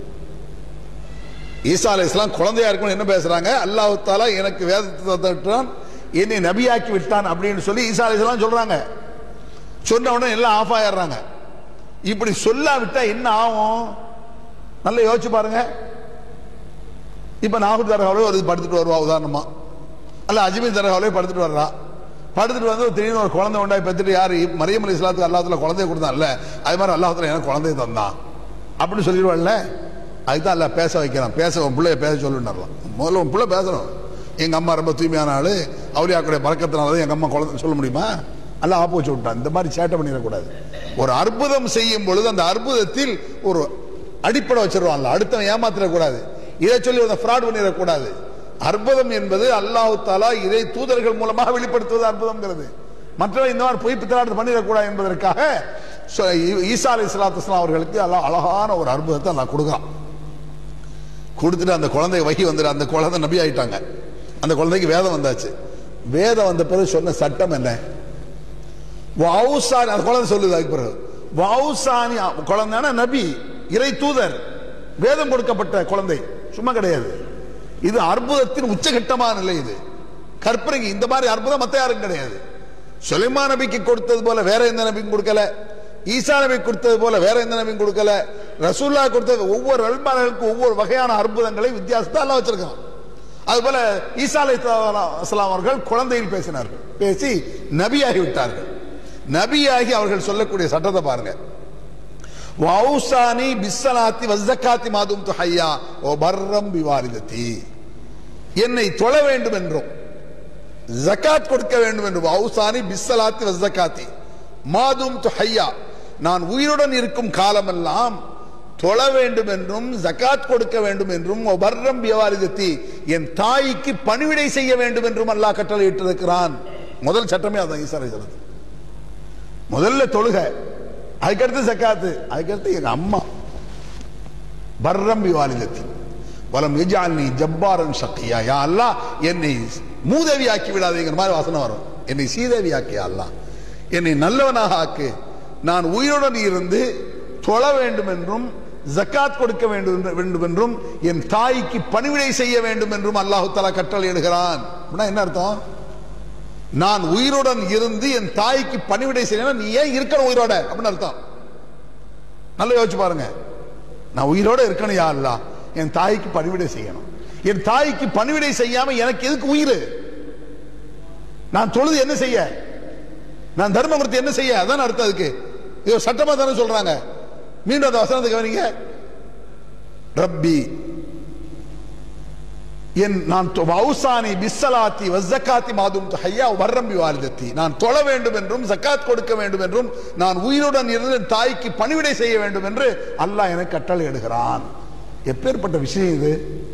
ஈசா அலை இஸ்லாம் குழந்தையா இருக்கணும் என்ன பேசுறாங்க அல்லாஹ் தாலா எனக்கு வேதத்தை தந்துட்டான் என்னை நபியாக்கி விட்டான் அப்படின்னு சொல்லி ஈசா அலை இஸ்லாம் சொல்றாங்க சொன்ன உடனே எல்லாம் ஆஃப் ஆயிடுறாங்க இப்படி சொல்லாவிட்டா என்ன ஆகும் நல்லா யோசிச்சு பாருங்க இப்ப நாகூர் தர்காவிலே ஒரு படுத்துட்டு வருவா உதாரணமா அல்ல அஜ்மீர் தர்காவிலே படுத்துட்டு வர்றா படுத்துட்டு வந்து திடீர்னு ஒரு குழந்தை உண்டாய் பெற்றுட்டு யாரு மரியம் அலி இஸ்லாத்துக்கு அல்லாத்துல குழந்தைய கொடுத்தான்ல அது மாதிரி அல்லாஹத்துல எனக்கு குழந்தைய தந்தான் அப்படின்னு சொல்லிடுவாள்ல அதுதான் அல்ல பேச வைக்கிறான் பேச உன் பிள்ளைய பேச சொல்லுன்னாரலாம் முதல்ல உன் பிள்ளை பேசணும் எங்க அம்மா ரொம்ப தூய்மையான ஆளு அவரியாக்குடைய பழக்கத்தினால தான் எங்க அம்மா குழந்தை சொல்ல முடியுமா அல்ல ஆப்பு வச்சு விட்டான் இந்த மாதிரி சேட்டை பண்ணிடக்கூடாது ஒரு அற்புதம் செய்யும் பொழுது அந்த அற்புதத்தில் ஒரு அடிப்படை வச்சிருவான்ல அடுத்தவன் ஏமாத்திடக்கூடாது இதை சொல்லி ஃப்ராட் பண்ணிடக்கூடாது அற்புதம் என்பது அல்லாஹு தாலா இறை தூதர்கள் மூலமாக வெளிப்படுத்துவது அற்புதம்ங்கிறது மற்றவை இந்த மாதிரி பொய் பித்தலாட்டு பண்ணிடக்கூடாது என்பதற்காக சொ- ஈ- ஈசா அலி இஸ்லாத்து அவர்களுக்கு அல்லாஹ் அழகான ஒரு அற்புதத்தை அல்லாஹ் கொடுக்குறான் கொடுத்துட்டு அந்த குழந்தை வகி வந்துட்டு அந்த குழந்தை நபி ஆயிட்டாங்க அந்த குழந்தைக்கு வேதம் வந்தாச்சு வேதம் வந்த பிறகு சொன்ன சட்டம் என்ன வவுசானி அந்த குழந்தை சொல்லுது அதுக்கு பிறகு வவுசானி குழந்தைனா நபி இறை தூதர் வேதம் கொடுக்கப்பட்ட குழந்தை சும்மா கிடையாது இது அற்புதத்தின் உச்சகட்டமான நிலை இது கற்பனைக்கு இந்த மாதிரி அற்புதம் மத்த யாரும் கிடையாது சுலைமா நபிக்கு கொடுத்தது போல வேற எந்த நபிக்கும் கொடுக்கல ஈசா நபி கொடுத்தது போல வேற எந்த நபியும் கொடுக்கல ரசூல்லா கொடுத்தது ஒவ்வொரு அல்மார்களுக்கும் ஒவ்வொரு வகையான அற்புதங்களை வித்தியாசத்தை எல்லாம் வச்சிருக்கான் அதுபோல ஈசா அலை அஸ்லாம் அவர்கள் குழந்தையில் பேசினார்கள் பேசி நபியாகி விட்டார்கள் நபியாகி அவர்கள் சொல்லக்கூடிய சட்டத்தை பாருங்க வௌசானி பிஸ்ஸலாத்தி வஸ்ஸகாத்தி மாதும் துஹையா ஓ பர்ரம் பிவாரிதத்தி என்னை தொழ வேண்டும் என்றும் ஜகாத் கொடுக்க வேண்டும் என்றும் வௌசானி பிஸ்ஸலாத்தி வஸ்ஸகாத்தி மாதும் துஹையா நான் உயிருடன் இருக்கும் காலமெல்லாம் தொழ வேண்டும் என்றும் ஜகாத் கொடுக்க வேண்டும் என்றும் ஓ பர்ரம் பிவாரிதத்தி என் தாய்க்கு பணிவிடை செய்ய வேண்டும் என்றும் அல்லாஹ் கட்டளை இட்டிருக்கிறான் முதல் சட்டமே அதான் ஈசா அலைஹிஸ்ஸலாம் முதல்ல தொழுக அதுக்கடுத்து சக்காத்து அதுக்கடுத்து எங்க அம்மா பர்ரம் வாலிதத்தி வலம் எஜால்னி ஜப்பாரன் சக்கியா யா அல்லாஹ் என்னை மூதேவி ஆக்கி விடாதேங்கிற மாதிரி வாசனை வரும் என்னை சீதேவி ஆக்கியா அல்லாஹ் என்னை நல்லவனாக ஆக்கு நான் உயிருடன் இருந்து தொழ வேண்டும் என்றும் ஜக்காத் கொடுக்க வேண்டும் என்று- வேண்டும் என்றும் என் தாய்க்கு பணிவிடை செய்ய வேண்டும் என்றும் அல்லாஹு தலா கட்டளை இடுகிறான் அப்படின்னா என்ன அர்த்தம் நான் உயிருடன் இருந்து என் தாய்க்கு பணிவிடை செய்யணும் நீ ஏன் இருக்கணும் உயிரோட அப்படின்னு அர்த்தம் நல்லா யோசிச்சு பாருங்க நான் உயிரோட இருக்கணும் யா அல்லாஹ் என் தாய்க்கு பணிவிடை செய்யணும் என் தாய்க்கு பணிவிடை செய்யாம எனக்கு எதுக்கு உயிர் நான் தொழுது என்ன செய்ய நான் தர்மம் கொடுத்து என்ன செய்ய அதான் அர்த்தம் அதுக்கு இது ஒரு சட்டமா தானே சொல்றாங்க மீண்டும் அந்த வசனத்தை கவனிங்க ரப்பி என் நான் தொ- வௌசானி பிஸ்ஸலாத்தி வஸ்ஸகாத்தி மாதும் ஹையா வர்ரம்பி வாலிதத்தி நான் தொழ வேண்டும் என்றும் ஜக்காத் கொடுக்க வேண்டும் என்றும் நான் உயிருடன் இருந்து என் தாய்க்கு பணிவிடை செய்ய வேண்டும் என்று அல்லாஹ் எனக்கு கட்டளை இடுகிறான் எப்பேற்பட்ட விஷயம் இது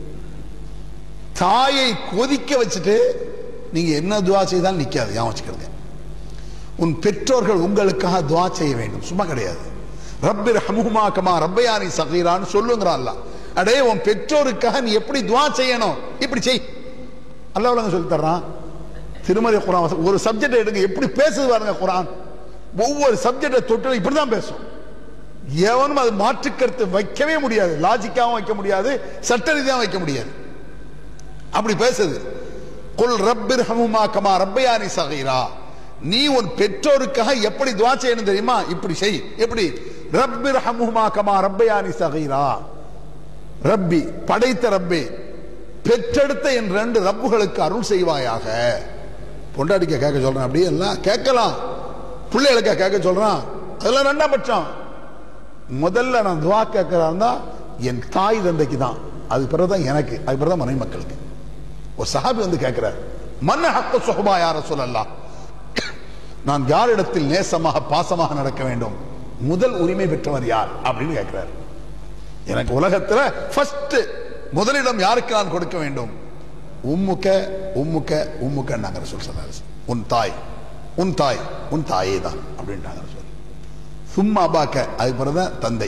தாயை கொதிக்க வச்சுட்டு நீங்க என்ன துவா செய்தாலும் நிக்காது ஞாபகம் வச்சுக்கிறது உன் பெற்றோர்கள் உங்களுக்காக துவா செய்ய வேண்டும் சும்மா கிடையாது ரப்பிர் ஹமுமா கமா ரப்பயானி சகீரான்னு சொல்லுங்கிறான் அல்லாஹ் அடே உன் பெற்றோருக்காக நீ எப்படி துவா செய்யணும் இப்படி செய் அல்லாஹ் உலகம் சொல்லி தர்றான் திருமதி குரான் வசனம். ஒரு சப்ஜெக்ட் எடுங்க எப்படி பேசுது பாருங்க குரான் ஒவ்வொரு சப்ஜெக்டை தொட்டு இப்படிதான் பேசும் எவனும் அது மாற்றுக்கருத்து வைக்கவே முடியாது லாஜிக்காவும் வைக்க முடியாது சட்ட ரீதியாகவும் வைக்க முடியாது அப்படி பேசுது குல் ரப்பிர் ஹமுமா கமா ரப்பயானி சகீரா நீ உன் பெற்றோருக்காக எப்படி துவா செய்யணும் தெரியுமா இப்படி செய் எப்படி ரப்பிர் ஹமுமா கமா ரப்பயானி சகீரா ரப்பி படைத்த ரப்பே பெற்றெடுத்த என் ரெண்டு ரப்புகளுக்கு அருள் செய்வாயாக பொண்டாடிக்க கேட்க சொல்றேன் அப்படியே எல்லாம் கேட்கலாம் பிள்ளைகளுக்க கேட்க சொல்றான் அதெல்லாம் ரெண்டாம் பட்சம் முதல்ல நான் துவா கேட்கிறா என் தாய் தந்தைக்கு தான் அது பிறகுதான் எனக்கு அது பிறகுதான் மனைவி மக்களுக்கு ஒரு சஹாபி வந்து கேட்கிறார் மன்ன ஹக்க சுகமா யார சொல்லலாம் நான் யாரிடத்தில் நேசமாக பாசமாக நடக்க வேண்டும் முதல் உரிமை பெற்றவர் யார் அப்படின்னு கேட்கிறார் எனக்கு உலகத்துல ஃபர்ஸ்ட் முதலிடம் யாருக்கு நான் கொடுக்க வேண்டும் உம்முக்க உம்முக்க உம்முக்கன்னாங்க ரசூல் சொன்னார் உன் தாய் உன் தாய் உன் தாயே தான் அப்படின்ட்டாங்க ரசூல் சும்மா அபாக்க அது பிறகுதான் தந்தை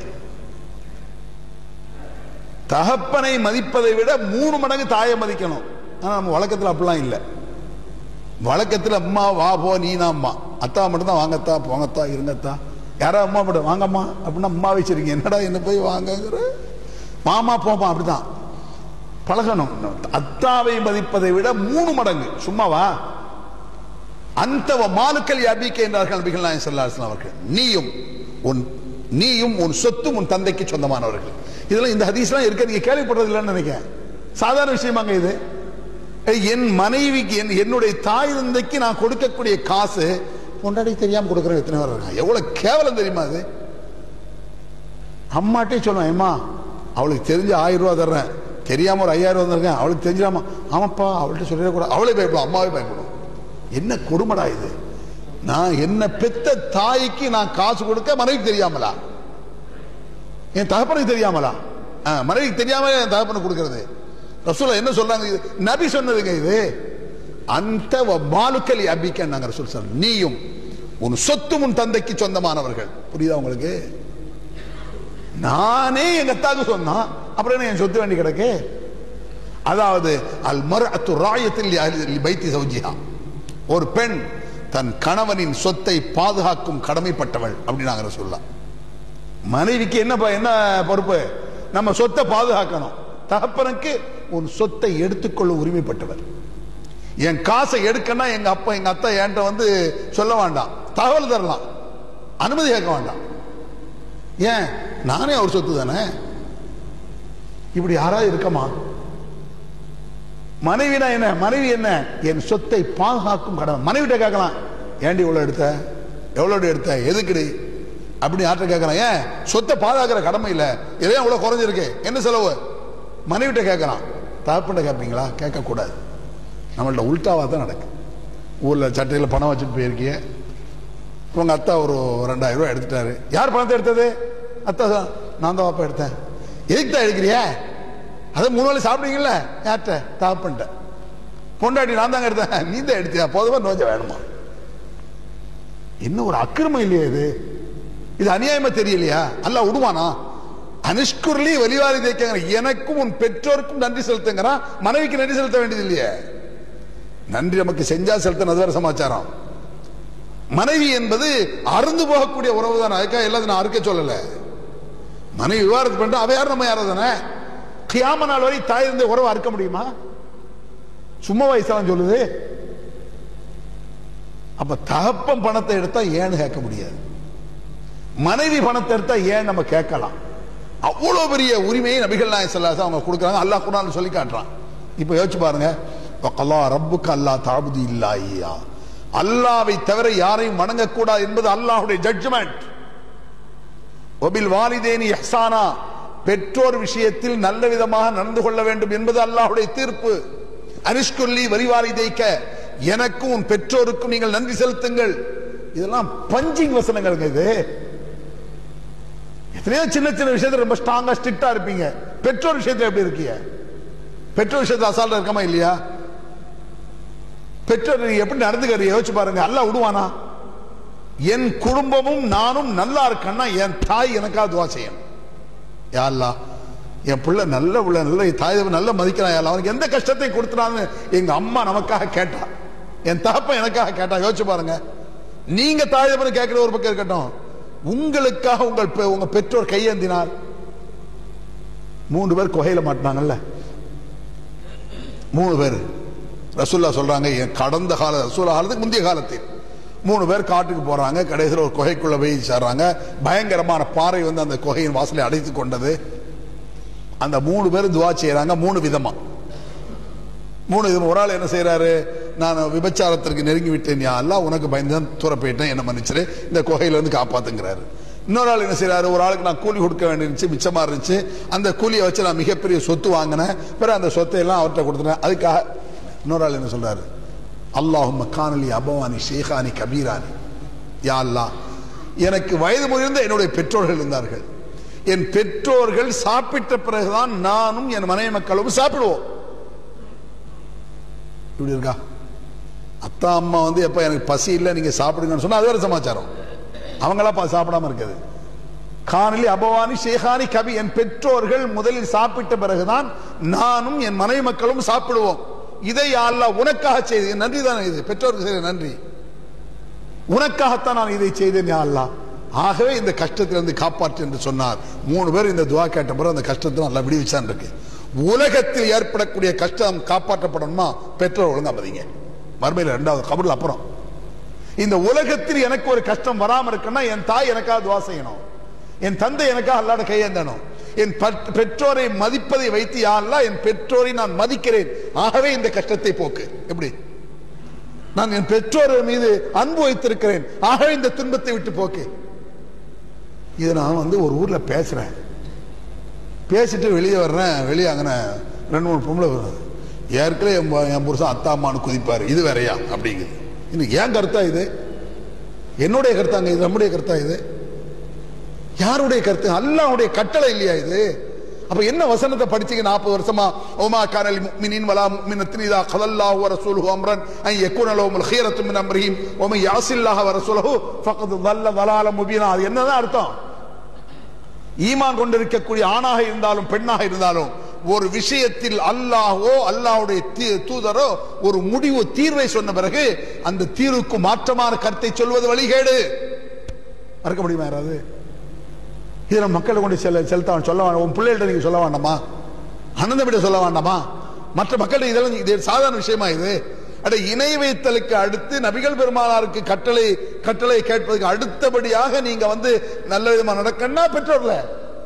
தகப்பனை மதிப்பதை விட மூணு மடங்கு தாயை மதிக்கணும் ஆனா நம்ம வழக்கத்தில் அப்படிலாம் இல்லை வழக்கத்தில் அம்மா வா போ நீ நான் அம்மா அத்தா மட்டும்தான் வாங்கத்தா போங்கத்தா இருங்கத்தா யாரோ அம்மா மட்டும் வாங்கம்மா அப்படின்னா அம்மா வச்சிருக்கீங்க என்னடா என்ன போய் வாங்கங்கிற மாமா போமா அப்படிதான் பழகணும் அத்தாவை மதிப்பதை விட மூணு மடங்கு சும்மாவா அந்த மாலுக்கல் அபிக்க என்றார்கள் நபிகள் நாயகம் ஸல்லல்லாஹு அலைஹி வஸல்லம் அவர்கள் நீயும் உன் நீயும் உன் சொத்தும் உன் தந்தைக்கு சொந்தமானவர்கள் இதெல்லாம் இந்த ஹதீஸ்லாம் இருக்க நீங்க கேள்விப்படுறது இல்லைன்னு நினைக்கிறேன் சாதாரண விஷயமாங்க இது ஏய், என் மனைவிக்கு என் என்னுடைய தாய் தந்தைக்கு நான் கொடுக்கக்கூடிய காசு பொண்டாடி தெரியாம கொடுக்குற எத்தனை பேர் இருக்காங்க எவ்வளவு கேவலம் தெரியுமா அது அம்மாட்டே சொல்லுவேன் ஏம்மா அவளுக்கு தெரிஞ்ச ஆயிரம் ரூபா தர்றேன் தெரியாம ஒரு ஐயாயிரம் ரூபா தர்றேன் அவளுக்கு தெரிஞ்சிடாமா ஆமாப்பா அவள்கிட்ட சொல்லிடக்கூடாது அவளே பயப்படும் அம்மாவே பயப்படும் என்ன கொடுமடா இது நான் என்ன பெத்த தாய்க்கு நான் காசு கொடுக்க மனைவிக்கு தெரியாமலா என் தகப்பனுக்கு தெரியாமலா ஆ, மனைவிக்கு தெரியாம என் தகப்பனுக்கு கொடுக்கறது ரசூலா என்ன சொல்றாங்க இது நபி சொன்னதுங்க இது அந்த மாலுக்கலி அபிக்கன்னாங்க ரசூல் சொன்னாங்க நீயும் உன் சொத்து உன் தந்தைக்கு சொந்தமானவர்கள் புரியுதா உங்களுக்கு நானே எங்க அத்தாக்கு சொன்னான் அப்புறம் என்ன என் சொத்து வேண்டி கிடக்கு அதாவது அல் மர் அத்து ராயத்தில் பைத்தி சௌஜியா ஒரு பெண் தன் கணவனின் சொத்தை பாதுகாக்கும் கடமைப்பட்டவள் அப்படின்னாங்க சொல்லலாம் மனைவிக்கு என்ன ப- என்ன பொறுப்பு நம்ம சொத்தை பாதுகாக்கணும் தகப்பனுக்கு உன் சொத்தை எடுத்துக்கொள்ள உரிமைப்பட்டவர் என் காசை எடுக்கன்னா எங்க அப்பா எங்க அத்தா என்கிட்ட வந்து சொல்ல வேண்டாம் தகவல் தரலாம் அனுமதி கேட்க வேண்டாம் ஏன் நானே அவர் சொத்து தானே இப்படி யாராவது இருக்கமா மனைவினா என்ன மனைவி என்ன என் சொத்தை பாதுகாக்கும் கடமை மனைவிட்ட கேட்கலாம் ஏண்டி இவ்வளவு எடுத்த எவ்வளவு எடுத்த எதுக்குடி அப்படின்னு யார்கிட்ட கேட்கலாம் ஏன் சொத்தை பாதுகாக்கிற கடமை இல்ல இதே இவ்வளவு குறைஞ்சிருக்கு என்ன செலவு மனைவிட்ட கேட்கலாம் தகப்பன்ட்ட கேட்பீங்களா கேட்கக்கூடாது நம்மள்ட்ட உள்டாவா தான் நடக்கு ஊர்ல சட்டையில பணம் வச்சுட்டு போயிருக்கிய உங்க அத்தா ஒரு ரெண்டாயிரம் ரூபாய் எடுத்துட்டாரு யார் பணத்தை எடுத்தது அத்தா தான் நான் தான் வாப்பா எடுத்தேன் எதுக்கு தான் எடுக்கிறிய அதை மூணு வேளை சாப்பிடுவீங்கல்ல யார்கிட்ட தாப்பன்ட்ட பொண்டாட்டி நான் தாங்க எடுத்தேன் நீ தான் எடுத்தியா போதுமா நோஞ்ச வேணுமா என்ன ஒரு அக்கிரமம் இல்லையா இது இது அநியாயமா தெரியலையா அல்ல விடுவானா அனுஷ்குர்லி வலிவாரி தேய்க்காங்க எனக்கும் உன் பெற்றோருக்கும் நன்றி செலுத்துங்கிறான் மனைவிக்கு நன்றி செலுத்த வேண்டியது இல்லையே நன்றி நமக்கு செஞ்சா செலுத்தின அது வேற சமாச்சாரம் மனைவி என்பது அருந்து போகக்கூடிய உறவு தானே அதுக்காக எல்லாத்தையும் நான் அறுக்க சொல்லல மனைவி விவாதத்து பண்ணிட்டு அவ யார் நம்ம யாரும் தானே கியாம நாள் வரை தாய் இருந்த உறவை அறுக்க முடியுமா சும்மா வயசாலாம் சொல்லுது அப்ப தகப்பன் பணத்தை எடுத்தா ஏன்னு கேட்க முடியாது மனைவி பணத்தை எடுத்தா ஏன் நம்ம கேட்கலாம் அவ்வளவு பெரிய உரிமையை நபிகள் நாயகம் ஸல்லல்லாஹு அவங்க கொடுக்குறாங்க அல்லாஹ் குர்ஆன்ல சொல்லி காட்டுறான் இப்போ யோசிச்சு பாருங்க வக்கல்லா ரப்புக்கு அல்லா தாபுதி இல்லாஹியா அல்லாவை தவிர யாரையும் வணங்கக்கூடாது என்பது அல்லாஹ்வுடைய ஜட்ஜ்மெண்ட் ஒபில் வாலிதேனி இஹ்சானா பெற்றோர் விஷயத்தில் நல்ல விதமாக நடந்து கொள்ள வேண்டும் என்பது அல்லாஹ்வுடைய தீர்ப்பு அனிஷ்குல்லி வரிவாலிதைக்க எனக்கும் உன் பெற்றோருக்கும் நீங்கள் நன்றி செலுத்துங்கள் இதெல்லாம் பஞ்சிங் வசனங்கள்ங்க இது எத்தனையோ சின்ன சின்ன விஷயத்துல ரொம்ப ஸ்ட்ராங்கா ஸ்ட்ரிக்டா இருப்பீங்க பெற்றோர் விஷயத்துல எப்படி இருக்கீங்க பெற்றோர் விஷயத்துல அசால்ட்டா இருக்கமா இல்லையா பெற்றோர் நீங்க எப்படி நடந்துக்கிறீங்க யோசிச்சு பாருங்க அல்லாஹ் விடுவானா என் குடும்பமும் நானும் நல்லா இருக்கேன்னா என் தாய் எனக்காக துவா செய்யணும் யா அல்லாஹ் என் பிள்ளை நல்ல பிள்ளை நல்ல தாய் தகப்பன் நல்ல மதிக்கிறான் யா அல்லாஹ். அவனுக்கு எந்த கஷ்டத்தையும் கொடுத்துறான்னு எங்க அம்மா நமக்காக கேட்டா என் தகப்பன் எனக்காக கேட்டா யோசிச்சு பாருங்க நீங்க தாய் தகப்பன் கேட்கிற ஒரு பக்கம் இருக்கட்டும் உங்களுக்காக உங்கள் பெ- உங்க பெற்றோர் கையேந்தினார் மூணு பேர் குகையில மாட்டினாங்கல்ல மூணு பேர் ரசூல்லா சொல்றாங்க என் கடந்த கால ரசூல்லா காலத்துக்கு முந்தைய காலத்தில் மூணு பேர் காட்டுக்கு போறாங்க கடைசியில் ஒரு குகைக்குள்ள போய் சேர்றாங்க பயங்கரமான பாறை வந்து அந்த குகையின் வாசலை அடைத்து கொண்டது அந்த மூணு பேர் துவா செய்யறாங்க மூணு விதமா மூணு விதம் ஒரு ஆள் என்ன செய்யறாரு நான் விபச்சாரத்திற்கு நெருங்கி விட்டேன் யா அல்லாஹ் உனக்கு பயந்து தான் தூர போயிட்டேன் என்ன மன்னிச்சிரு இந்த குகையில இருந்து காப்பாத்துங்கிறாரு இன்னொரு ஆள் என்ன செய்யறாரு ஒரு ஆளுக்கு நான் கூலி கொடுக்க வேண்டியிருந்துச்சு மிச்சமா இருந்துச்சு அந்த கூலியை வச்சு நான் மிகப்பெரிய சொத்து வாங்கினேன் பிறகு அந்த சொத்தை எல்லாம் அவர்கிட்ட கொடுத்துட்டேன் அதுக்காக இன்னொரு ஆள் என்ன சொல்றாரு அல்லாஹும்ம கானலி அபவானி ஷேகானி கபீரானி யா அல்லாஹ் எனக்கு வயது முதிர்ந்த என்னுடைய பெற்றோர்கள் இருந்தார்கள் என் பெற்றோர்கள் சாப்பிட்ட பிறகுதான் நானும் என் மனைவி மக்களும் சாப்பிடுவோம் இப்படி இருக்கா அத்தா அம்மா வந்து எப்ப எனக்கு பசி இல்லை நீங்க சாப்பிடுங்கன்னு சொன்னா அது வேற சமாச்சாரம் அவங்களா பா- சாப்பிடாம இருக்குது காணலி அபவானி ஷேகானி கபி என் பெற்றோர்கள் முதலில் சாப்பிட்ட பிறகுதான் நானும் என் மனைவி மக்களும் சாப்பிடுவோம் இதை யா அல்லாஹ் உனக்காக செய்து நன்றி தானே இது பெற்றோருக்கு செய்த நன்றி உனக்காகத்தான் நான் இதை செய்தேன் யா அல்லாஹ் ஆகவே இந்த கஷ்டத்திலிருந்து காப்பாற்று என்று சொன்னார் மூணு பேர் இந்த துவா கேட்ட பிறகு அந்த கஷ்டத்தை நல்லா விடுவிச்சான் இருக்கு உலகத்தில் ஏற்படக்கூடிய கஷ்டம் காப்பாற்றப்படணுமா பெற்றோர் ஒழுங்கா மதிங்க மறுமையில் ரெண்டாவது கபரில் அப்புறம் இந்த உலகத்தில் எனக்கு ஒரு கஷ்டம் வராம இருக்குன்னா என் தாய் எனக்காக துவா செய்யணும் என் தந்தை எனக்காக அல்லாட கையேந்தணும் என் பட்- பெற்றோரை மதிப்பதை வைத்து யா அல்லாஹ் என் பெற்றோரை நான் மதிக்கிறேன் ஆகவே இந்த கஷ்டத்தை போக்கு எப்படி நான் என் பெற்றோர் மீது அன்பு வைத்திருக்கிறேன் ஆகவே இந்த துன்பத்தை விட்டு போக்கு இது நான் வந்து ஒரு ஊர்ல பேசுறேன் பேசிட்டு வெளியே வர்றேன் வெளியே அங்கே ரெண்டு மூணு பொம்பளை வருது ஏற்கனவே என் பு- என் புருஷன் அத்தா அம்மான்னு குதிப்பாரு இது வேறையா அப்படிங்குது இன்னும் ஏன் கருத்தா இது என்னுடைய கருத்தாங்க இது நம்முடைய கருத்தா இது யாருடைய கருத்து அல்லாஹ்வுடைய கட்டளை இல்லையா இது அப்ப என்ன வசனத்தை படிச்சீங்க நாற்பது வருஷமா ஓமா கானல் முக்மினின் வலா முக்மினத்தின் இதா கதல்லாஹு வ ரசூலுஹு அம்ரன் அன் யகுன லஹுல் ஹியரத்து மின் அம்ரிஹிம் வ மன் யாசில்லாஹ வ ரசூலுஹு ஃபக்கத் தல்ல தலால முபீனா அது என்னதான் அர்த்தம் ஈமான் கொண்டிருக்கக்கூடிய ஆணாக இருந்தாலும் பெண்ணாக இருந்தாலும் ஒரு விஷயத்தில் அல்லாஹோ அல்லாஹ்வுடைய தீ- தூதரோ ஒரு முடிவு தீர்வை சொன்ன பிறகு அந்த தீர்வுக்கு மாற்றமான கருத்தை சொல்வது வழிகேடு மறக்க முடியுமா யாராவது இதை மக்களை கொண்டு செல்ல செலுத்த சொல்ல வேண்டாம் உன் பிள்ளைகிட்ட நீங்க சொல்ல வேண்டாமா அனந்தமிட சொல்ல வேண்டாமா மற்ற மக்கள் இதெல்லாம் இது சாதாரண விஷயமா இது அட இணை வைத்தலுக்கு அடுத்து நபிகள் பெருமானாருக்கு கட்டளை கட்டளை கேட்பதற்கு அடுத்தபடியாக நீங்க வந்து நல்ல விதமா நடக்கணும்னா பெற்றோர்ல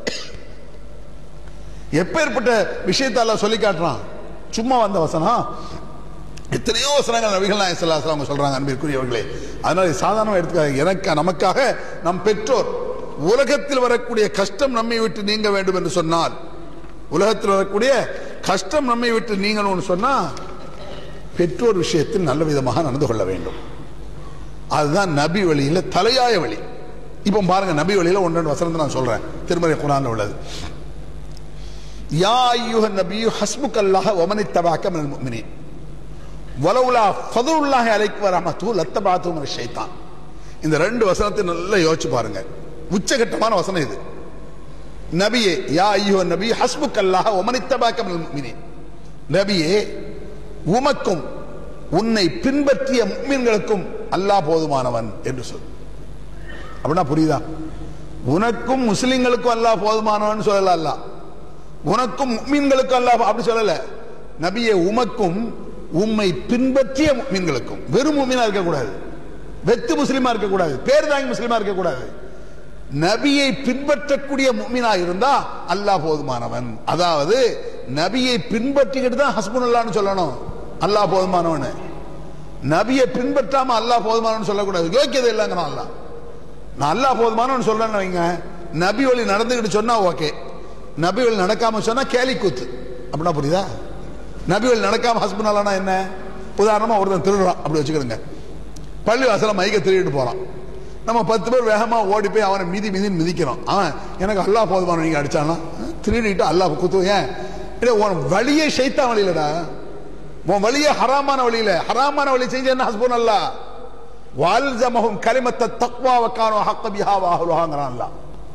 எப்பேற்பட்ட விஷயத்தை அல்லாஹ் சொல்லி காட்டுறான் சும்மா வந்த வசனம் எத்தனையோ வசனங்கள் நபிகள் நாயகம் ஸல்லல்லாஹு அலைஹி வஸல்லம் சொல்றாங்க அன்பிற்குரியவர்களே அதனால இது சாதாரணமா எடுத்துக்காக எனக்கு நமக்காக நம் பெற்றோர் உலகத்தில் வரக்கூடிய கஷ்டம் நம்மை விட்டு நீங்க வேண்டும் என்று சொன்னால் உலகத்தில் வரக்கூடிய கஷ்டம் நம்மை விட்டு நீங்கணும்னு சொன்னா பெற்றோர் விஷயத்தில் நல்ல விதமாக நடந்து கொள்ள வேண்டும் அதுதான் நபி வழியில தலையாய வழி இப்போ பாருங்க நபி வழியில ஒன்று வசனத்தை நான் சொல்றேன் திருமறை குரான்ல உள்ளது யா ஐயுஹ நபியு ஹஸ்புக் அல்லாஹ் ஒமனை தபாக்க மினல் முஃமினீன் வலவுலா ஃபதுல்லாஹி அலைக்கு வரமத்து லத்தபாத்து ஷைத்தான் இந்த ரெண்டு வசனத்தை நல்லா யோசிச்சு பாருங்க உச்சகட்டமான வசனம் இது நபியே யா ஐயோ நபி ஹஸ்புக் அல்லாஹ் ஒமனித்தபாக்க மினல் முஃமினீன் நபியே உமக்கும் உன்னை பின்பற்றிய முக்மீன்களுக்கும் அல்லாஹ் போதுமானவன் என்று சொல் அப்படின்னா புரியுதா உனக்கும் முஸ்லிம்களுக்கும் அல்லாஹ் போதுமானவன் சொல்லல அல்லாஹ் உனக்கும் முக்மீன்களுக்கும் அல்லாஹ் அப்படி சொல்லல நபியே உமக்கும் உம்மை பின்பற்றிய முக்மீன்களுக்கும் வெறும் முக்மீனா இருக்கக்கூடாது வெத்து முஸ்லிமா இருக்கக்கூடாது பேர் தாங்கி முஸ்லிமா இருக்கக்கூடாது நபியை பின்பற்றக்கூடிய முக்மீனா இருந்தா அல்லாஹ் போதுமானவன் அதாவது நபியை பின்பற்றிக்கிட்டு தான் ஹஸ்புல்லான்னு சொல்லணும் அல்லாஹ் போதுமானவன் நபியை பின்பற்றாம அல்லாஹ் போதுமானவன் சொல்லக்கூடாது யோக்கியதை இல்லைங்கிறான் அல்லாஹ் நான் அல்லாஹ் போதுமானவன் சொல்றேன்னு வைங்க நபி வழி நடந்துக்கிட்டு சொன்னா ஓகே நபி வழி நடக்காம சொன்னா கேலி கூத்து அப்படின்னா புரியுதா நபி வழி நடக்காம ஹஸ்பண்ட் அல்லானா என்ன உதாரணமா ஒருத்தன் திருடுறான் அப்படி வச்சுக்கிடுங்க பள்ளி வாசல மைக்க திருடிட்டு போறான் நம்ம பத்து பேர் வேகமா ஓடி போய் அவனை மிதி மிதின்னு மிதிக்கிறோம் அவன் எனக்கு அல்லாஹ் போதுமான நீங்க அடிச்சானா திருடிட்டு அல்லாஹ் குத்து ஏன் இல்லை உன் வழியே ஷைத்தான் வழியிலடா உன் வழியே ஹராமான வழியில ஹராமான வழி செஞ்ச என்ன ஹஸ்பண்ட் அல்லா வால்ஜமஹும் கலிமத்த தக்வாவக்கானோ ஹக்க பிஹா வாஹுலுஹாங்கிறான் அல்லாஹ்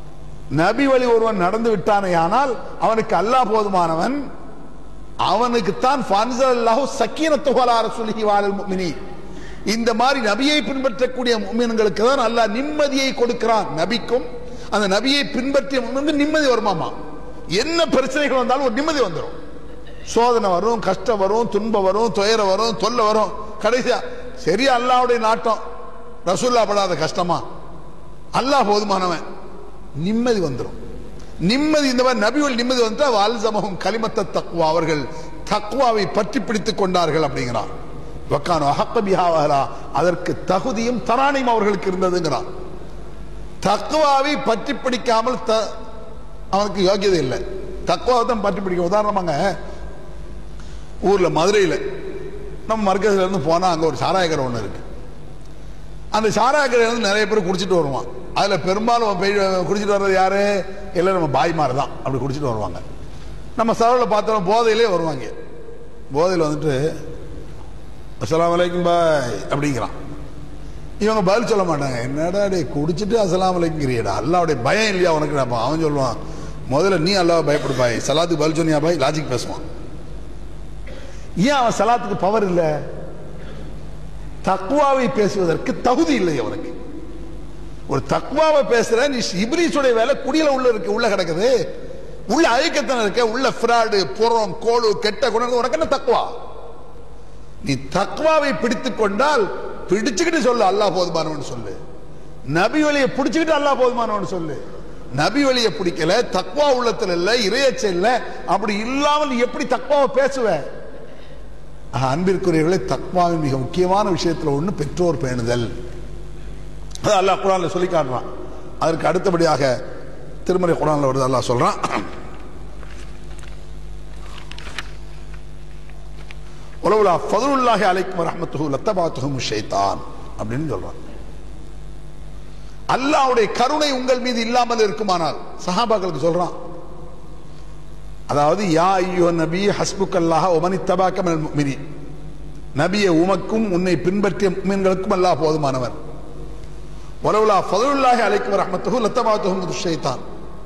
நபி வழி ஒருவன் நடந்து விட்டானே ஆனால் அவனுக்கு அல்லாஹ் போதுமானவன் அவனுக்குத்தான் ஃபன்சல்லாஹு சக்கீனத்துஹலா ரசூலிஹி வாலல் முஃமினீன் இந்த மாதிரி நபியை பின்பற்றக்கூடிய முஃமின்களுக்கு தான் அல்லாஹ் நிம்மதியை கொடுக்கிறான் நபிக்கும் அந்த நபியை பின்பற்றிய முஃமினுக்கு நிம்மதி வருமாமா என்ன பிரச்சனைகள் வந்தாலும் ஒரு நிம்மதி வந்துடும் சோதனை வரும் கஷ்டம் வரும் துன்பம் வரும் துயரம் வரும் தொல்லை வரும் கடைசியா சரி அல்லாஹ்வுடைய நாட்டம் ரசூல்லா படாத கஷ்டமா அல்லாஹ் போதுமானவன் நிம்மதி வந்துடும் நிம்மதி இந்த மாதிரி நபிகள் நிம்மதி வந்துட்டா வால்சமகம் கலிமத்த தக்குவா அவர்கள் தக்குவாவை பற்றி பிடித்துக் கொண்டார்கள் அப்படிங்கிறான் வக்கானோ அஹக்க பிஹாவஹலா அதற்கு தகுதியும் தராணியும் அவர்களுக்கு இருந்ததுங்கிறான் தக்குவாவை பற்றி பிடிக்காமல் த அவனுக்கு யோகியதை இல்லை தக்குவாவை தான் பற்றி பிடிக்க உதாரணமாங்க ஊர்ல மதுரையில் நம்ம மர்க்கஸ்ல இருந்து போனா அங்க ஒரு சாராய கடை ஒன்று இருக்கு அந்த சாராய கடையில இருந்து நிறைய பேர் குடிச்சிட்டு வருவான் அதுல பெரும்பாலும் போய் குடிச்சிட்டு வர்றது யாரு எல்லாம் நம்ம பாய்மார் தான் அப்படி குடிச்சிட்டு வருவாங்க நம்ம சரவில் பார்த்தோம் போதையிலே வருவாங்க போதையில் வந்துட்டு அஸ்ஸலாமு அலைக்கும் பாய் அப்படிங்கிறான் இவங்க பதில் சொல்ல மாட்டாங்க என்னடா டே குடிச்சிட்டு அஸ்ஸலாமு அலைக்குங்கிறியடா அல்லாவுடைய பயம் இல்லையா உனக்கு அவன் சொல்லுவான் முதல்ல நீ அல்லாவை பயப்படு பாய் சலாத்துக்கு பதில் சொன்னியா பாய் லாஜிக் பேசுவான் ஏன் அவன் சலாத்துக்கு பவர் இல்லை தக்குவாவை பேசுவதற்கு தகுதி இல்லை அவனுக்கு ஒரு தக்குவாவை பேசுற நீ இப்ரீஸுடைய வேலை குடியில உள்ள இருக்கு உள்ள கிடக்குது உள்ள அழுக்கத்தனம் இருக்க உள்ள ஃப்ராடு புறம் கோடு கெட்ட குணம் உனக்கு என்ன தக்குவா நீ தக்குவாவை பிடித்துக் கொண்டால் பிடிச்சுக்கிட்டு சொல்லு அல்லாஹ் போதுமானவன் சொல்லு நபி வழியை பிடிச்சுக்கிட்டு அல்லாஹ் போதுமானவன் சொல்லு நபி வழியை பிடிக்கல தக்குவா உள்ளத்துல இல்ல இறையச்ச இல்ல அப்படி இல்லாமல் நீ எப்படி தக்குவாவை பேசுவ ஆக, அன்பிற்குரியவர்களே தக்வாவின் மிக முக்கியமான விஷயத்துல ஒண்ணு பெற்றோர் பேணுதல் அது அல்லாஹ் குரான்ல சொல்லி காட்டுறான் அதற்கு அடுத்தபடியாக திருமறை குரான்ல வருது அல்லாஹ் சொல்றான் உலவுலா ஃபதுலுல்லாஹி அலைக்கும் ரஹ்மத்துஹு லத்தபாத்துஹும் ஷைத்தான் அப்படின்னு சொல்றான் அல்லாஹ்வுடைய கருணை உங்கள் மீது இல்லாமல் இருக்குமானால் சஹாபாக்களுக்கு சொல்றான் அதாவது யா ஐயோ நபி ஹஸ்புக்கல்லாஹ ஒமனி தபாக்க மினி நபியை உமக்கும் உன்னை பின்பற்றிய மீன்களுக்கும் அல்லாஹ் போதுமானவர் வலவுலா ஃபதுல்லாஹி அலைக்கும் ரஹ்மத்துஹு லத்தபாத்துஹும் துஷைத்தான்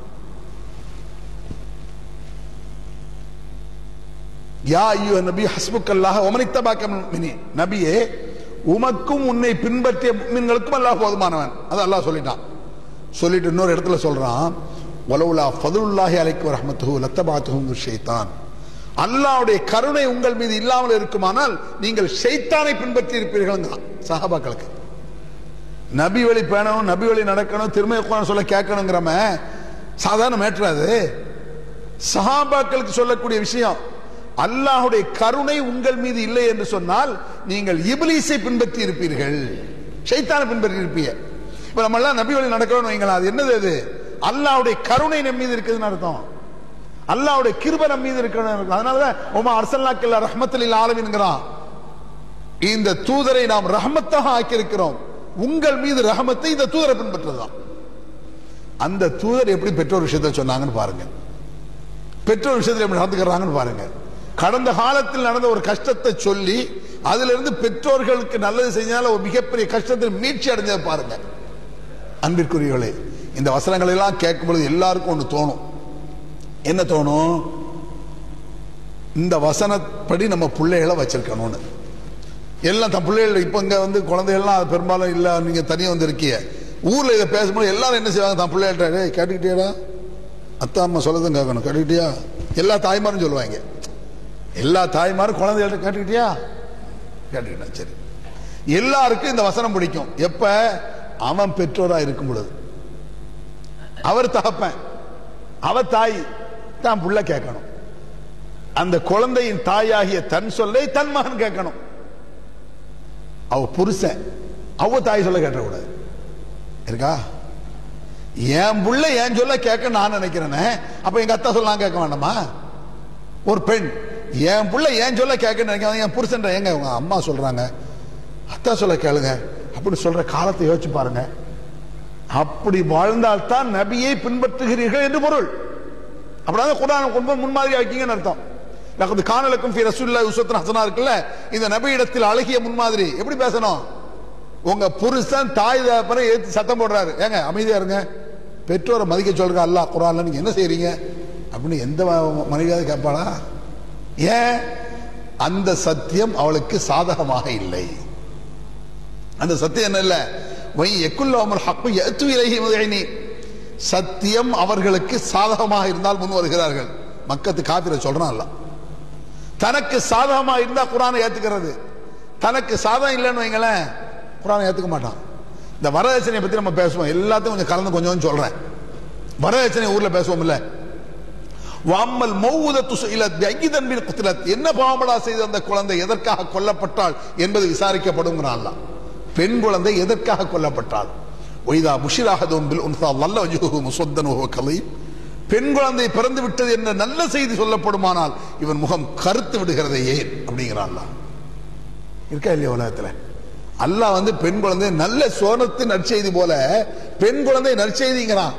யா ஐயோ நபி ஹஸ்புக்கல்லாஹ ஒமனி தபாக்க மினி நபியே உமக்கும் உன்னை பின்பற்றிய மீன்களுக்கும் அல்லாஹ் போதுமானவன் அது அல்லாஹ் சொல்லிட்டான் சொல்லிட்டு இன்னொரு இடத்துல சொல்றான் வலவுலா ஃபதுல்லாஹி அலைக்கும் ரஹ்மத்துஹு லத்தபாத்துஹும் துஷைத்தான் அல்லாவுடைய கருணை உங்கள் மீது இல்லாமல் இருக்குமானால் நீங்கள் ஷைத்தானை பின்பற்றி இருப்பீர்கள் சஹாபாக்களுக்கு நபி வழி பேணணும் நபி வழி நடக்கணும் திருமய குரான் சொல்ல கேட்கணுங்கிறம சாதாரண மேட்டர் அது சஹாபாக்களுக்கு சொல்லக்கூடிய விஷயம் அல்லாஹுடைய கருணை உங்கள் மீது இல்லை என்று சொன்னால் நீங்கள் இபிலிஸை பின்பற்றி இருப்பீர்கள் ஷைத்தானை பின்பற்றி இருப்பீங்க இப்ப நம்ம எல்லாம் நபி வழி நடக்கணும்னு வைங்களா அது என்னது அது அல்லாஹ்வுடைய கருணை நம் மீது இருக்குதுன்னு அர்த்தம் அல்லாஹ்வுடைய கிருபை நம் மீது இருக்கணும் அதனாலதான் உமா அரசல்லாக்கில்ல ரஹ்மத்தில் ஆலமின்கிறான் இந்த தூதரை நாம் ரஹமத்தாக ஆக்கியிருக்கிறோம் உங்கள் மீது ரஹமத்தை இந்த தூதரை பின்பற்றுதான் அந்த தூதர் எப்படி பெற்றோர் விஷயத்தை சொன்னாங்கன்னு பாருங்க பெற்றோர் விஷயத்தில் எப்படி நடந்துக்கிறாங்கன்னு பாருங்க கடந்த காலத்தில் நடந்த ஒரு கஷ்டத்தை சொல்லி அதுல இருந்து பெற்றோர்களுக்கு நல்லது செஞ்சால ஒரு மிகப்பெரிய கஷ்டத்தில் மீட்சி அடைஞ்சதை பாருங்க அன்பிற்குரியவர்களே இந்த வசனங்கள் எல்லாம் கேட்கும் பொழுது எல்லாருக்கும் ஒன்று தோணும் என்ன தோணும் இந்த வசனப்படி நம்ம பிள்ளைகளை வச்சிருக்கணும்னு எல்லாம் தன் பிள்ளைகள் இப்போ இங்கே வந்து குழந்தைகள்லாம் அது பெரும்பாலும் இல்லை நீங்கள் தனியாக வந்து இருக்கீங்க ஊரில் இதை பேசும்போது எல்லாரும் என்ன செய்வாங்க தன் பிள்ளைகள்ட்ட "டேய், கேட்டுக்கிட்டியாடா அத்தா அம்மா சொல்லதும் கேட்கணும் கேட்டுக்கிட்டியா எல்லா தாய்மாரும் சொல்லுவாங்க எல்லா தாய்மாரும் குழந்தைகள்ட்ட கேட்டுக்கிட்டியா கேட்டுக்கிட்டா சரி எல்லாருக்கும் இந்த வசனம் பிடிக்கும் எப்ப அவன் பெற்றோரா இருக்கும் பொழுது அவர் தகப்பன் அவ தாய் தான் புள்ள கேட்கணும் அந்த குழந்தையின் தாயாகிய தன் சொல்லை தன் மகன் கேட்கணும் அவ புருஷன் அவ தாய் சொல்ல கேட்டக்கூடாது இருக்கா என் புள்ள என் சொல்ல கேட்க நான் நினைக்கிறேனே அப்ப எங்க அத்தா சொல்ல நான் கேட்க வேண்டாமா ஒரு பெண் என் புள்ள என் சொல்ல கேட்க நினைக்காத என் புருஷன் எங்க உங்க அம்மா சொல்றாங்க அத்தா சொல்ல கேளுங்க அப்படி சொல்ற காலத்தை யோசிச்சு பாருங்க அப்படி வாழ்ந்தால்தான் நபியை பின்பற்றுகிறீர்கள் என்று பொருள் அப்படிதான் குரான் ரொம்ப முன்மாதிரி ஆக்கிங்கன்னு அர்த்தம் லக்கது காணலுக்கும் ஃபி ரசூலுல்லாஹி உஸ்வத்துன் ஹஸனா இருக்குல்ல இந்த நபியிடத்தில் அழகிய முன்மாதிரி எப்படி பேசணும் உங்க புருஷன் தாய் தகப்பனை ஏத்து சத்தம் போடுறாரு ஏங்க அமைதியா இருங்க பெற்றோரை மதிக்க சொல்ற அல்லாஹ் குரான்ல நீங்க என்ன செய்றீங்க அப்படின்னு எந்த ம- மனைவியாவது கேட்பாளா ஏன் அந்த சத்தியம் அவளுக்கு சாதகமாக இல்லை அந்த சத்தியம் என்ன இல்ல வை எக்குல்லாமல் ஹக்கு எத்து இலகி முதலினி சத்தியம் அவர்களுக்கு சாதகமாக இருந்தால் முன் வருகிறார்கள் மக்கத்து காபிர சொல்றான் அல்ல தனக்கு சாதகமாக இருந்தா குரானை ஏத்துக்கிறது தனக்கு சாதகம் இல்லைன்னு வைங்களேன் குரானை ஏத்துக்க மாட்டான் இந்த வரதட்சணையை பத்தி நம்ம பேசுவோம் எல்லாத்தையும் கொஞ்சம் கலந்து கொஞ்சம் கொஞ்சம் சொல்றேன் வரதட்சணை ஊர்ல பேசுவோம் இல்ல வாமல் மௌதத்து சுயிலத் ஐயிதன் பின் குத்திலத் என்ன பாவமடா செய்த அந்த குழந்தை எதற்காக கொல்லப்பட்டாள் என்பது விசாரிக்கப்படுங்கிறான் அல்லாஹ். பெண் குழந்தை எதற்காக கொல்லப்பட்டாள் ஒய்தா முஷிராகதும் பில் உன்சா வல்ல வஜுஹு முசத்தன் வஹுவ கலீம் பெண் குழந்தை பிறந்து விட்டது என்ற நல்ல செய்தி சொல்லப்படுமானால் இவன் முகம் கருத்து விடுகிறதே ஏன் அப்படிங்கிறான் அல்லாஹ். இருக்கா இல்லையா உலகத்துல அல்லாஹ் வந்து பெண் குழந்தை நல்ல சோனத்து நற்செய்தி போல பெண் குழந்தை நற்செய்திங்கிறான்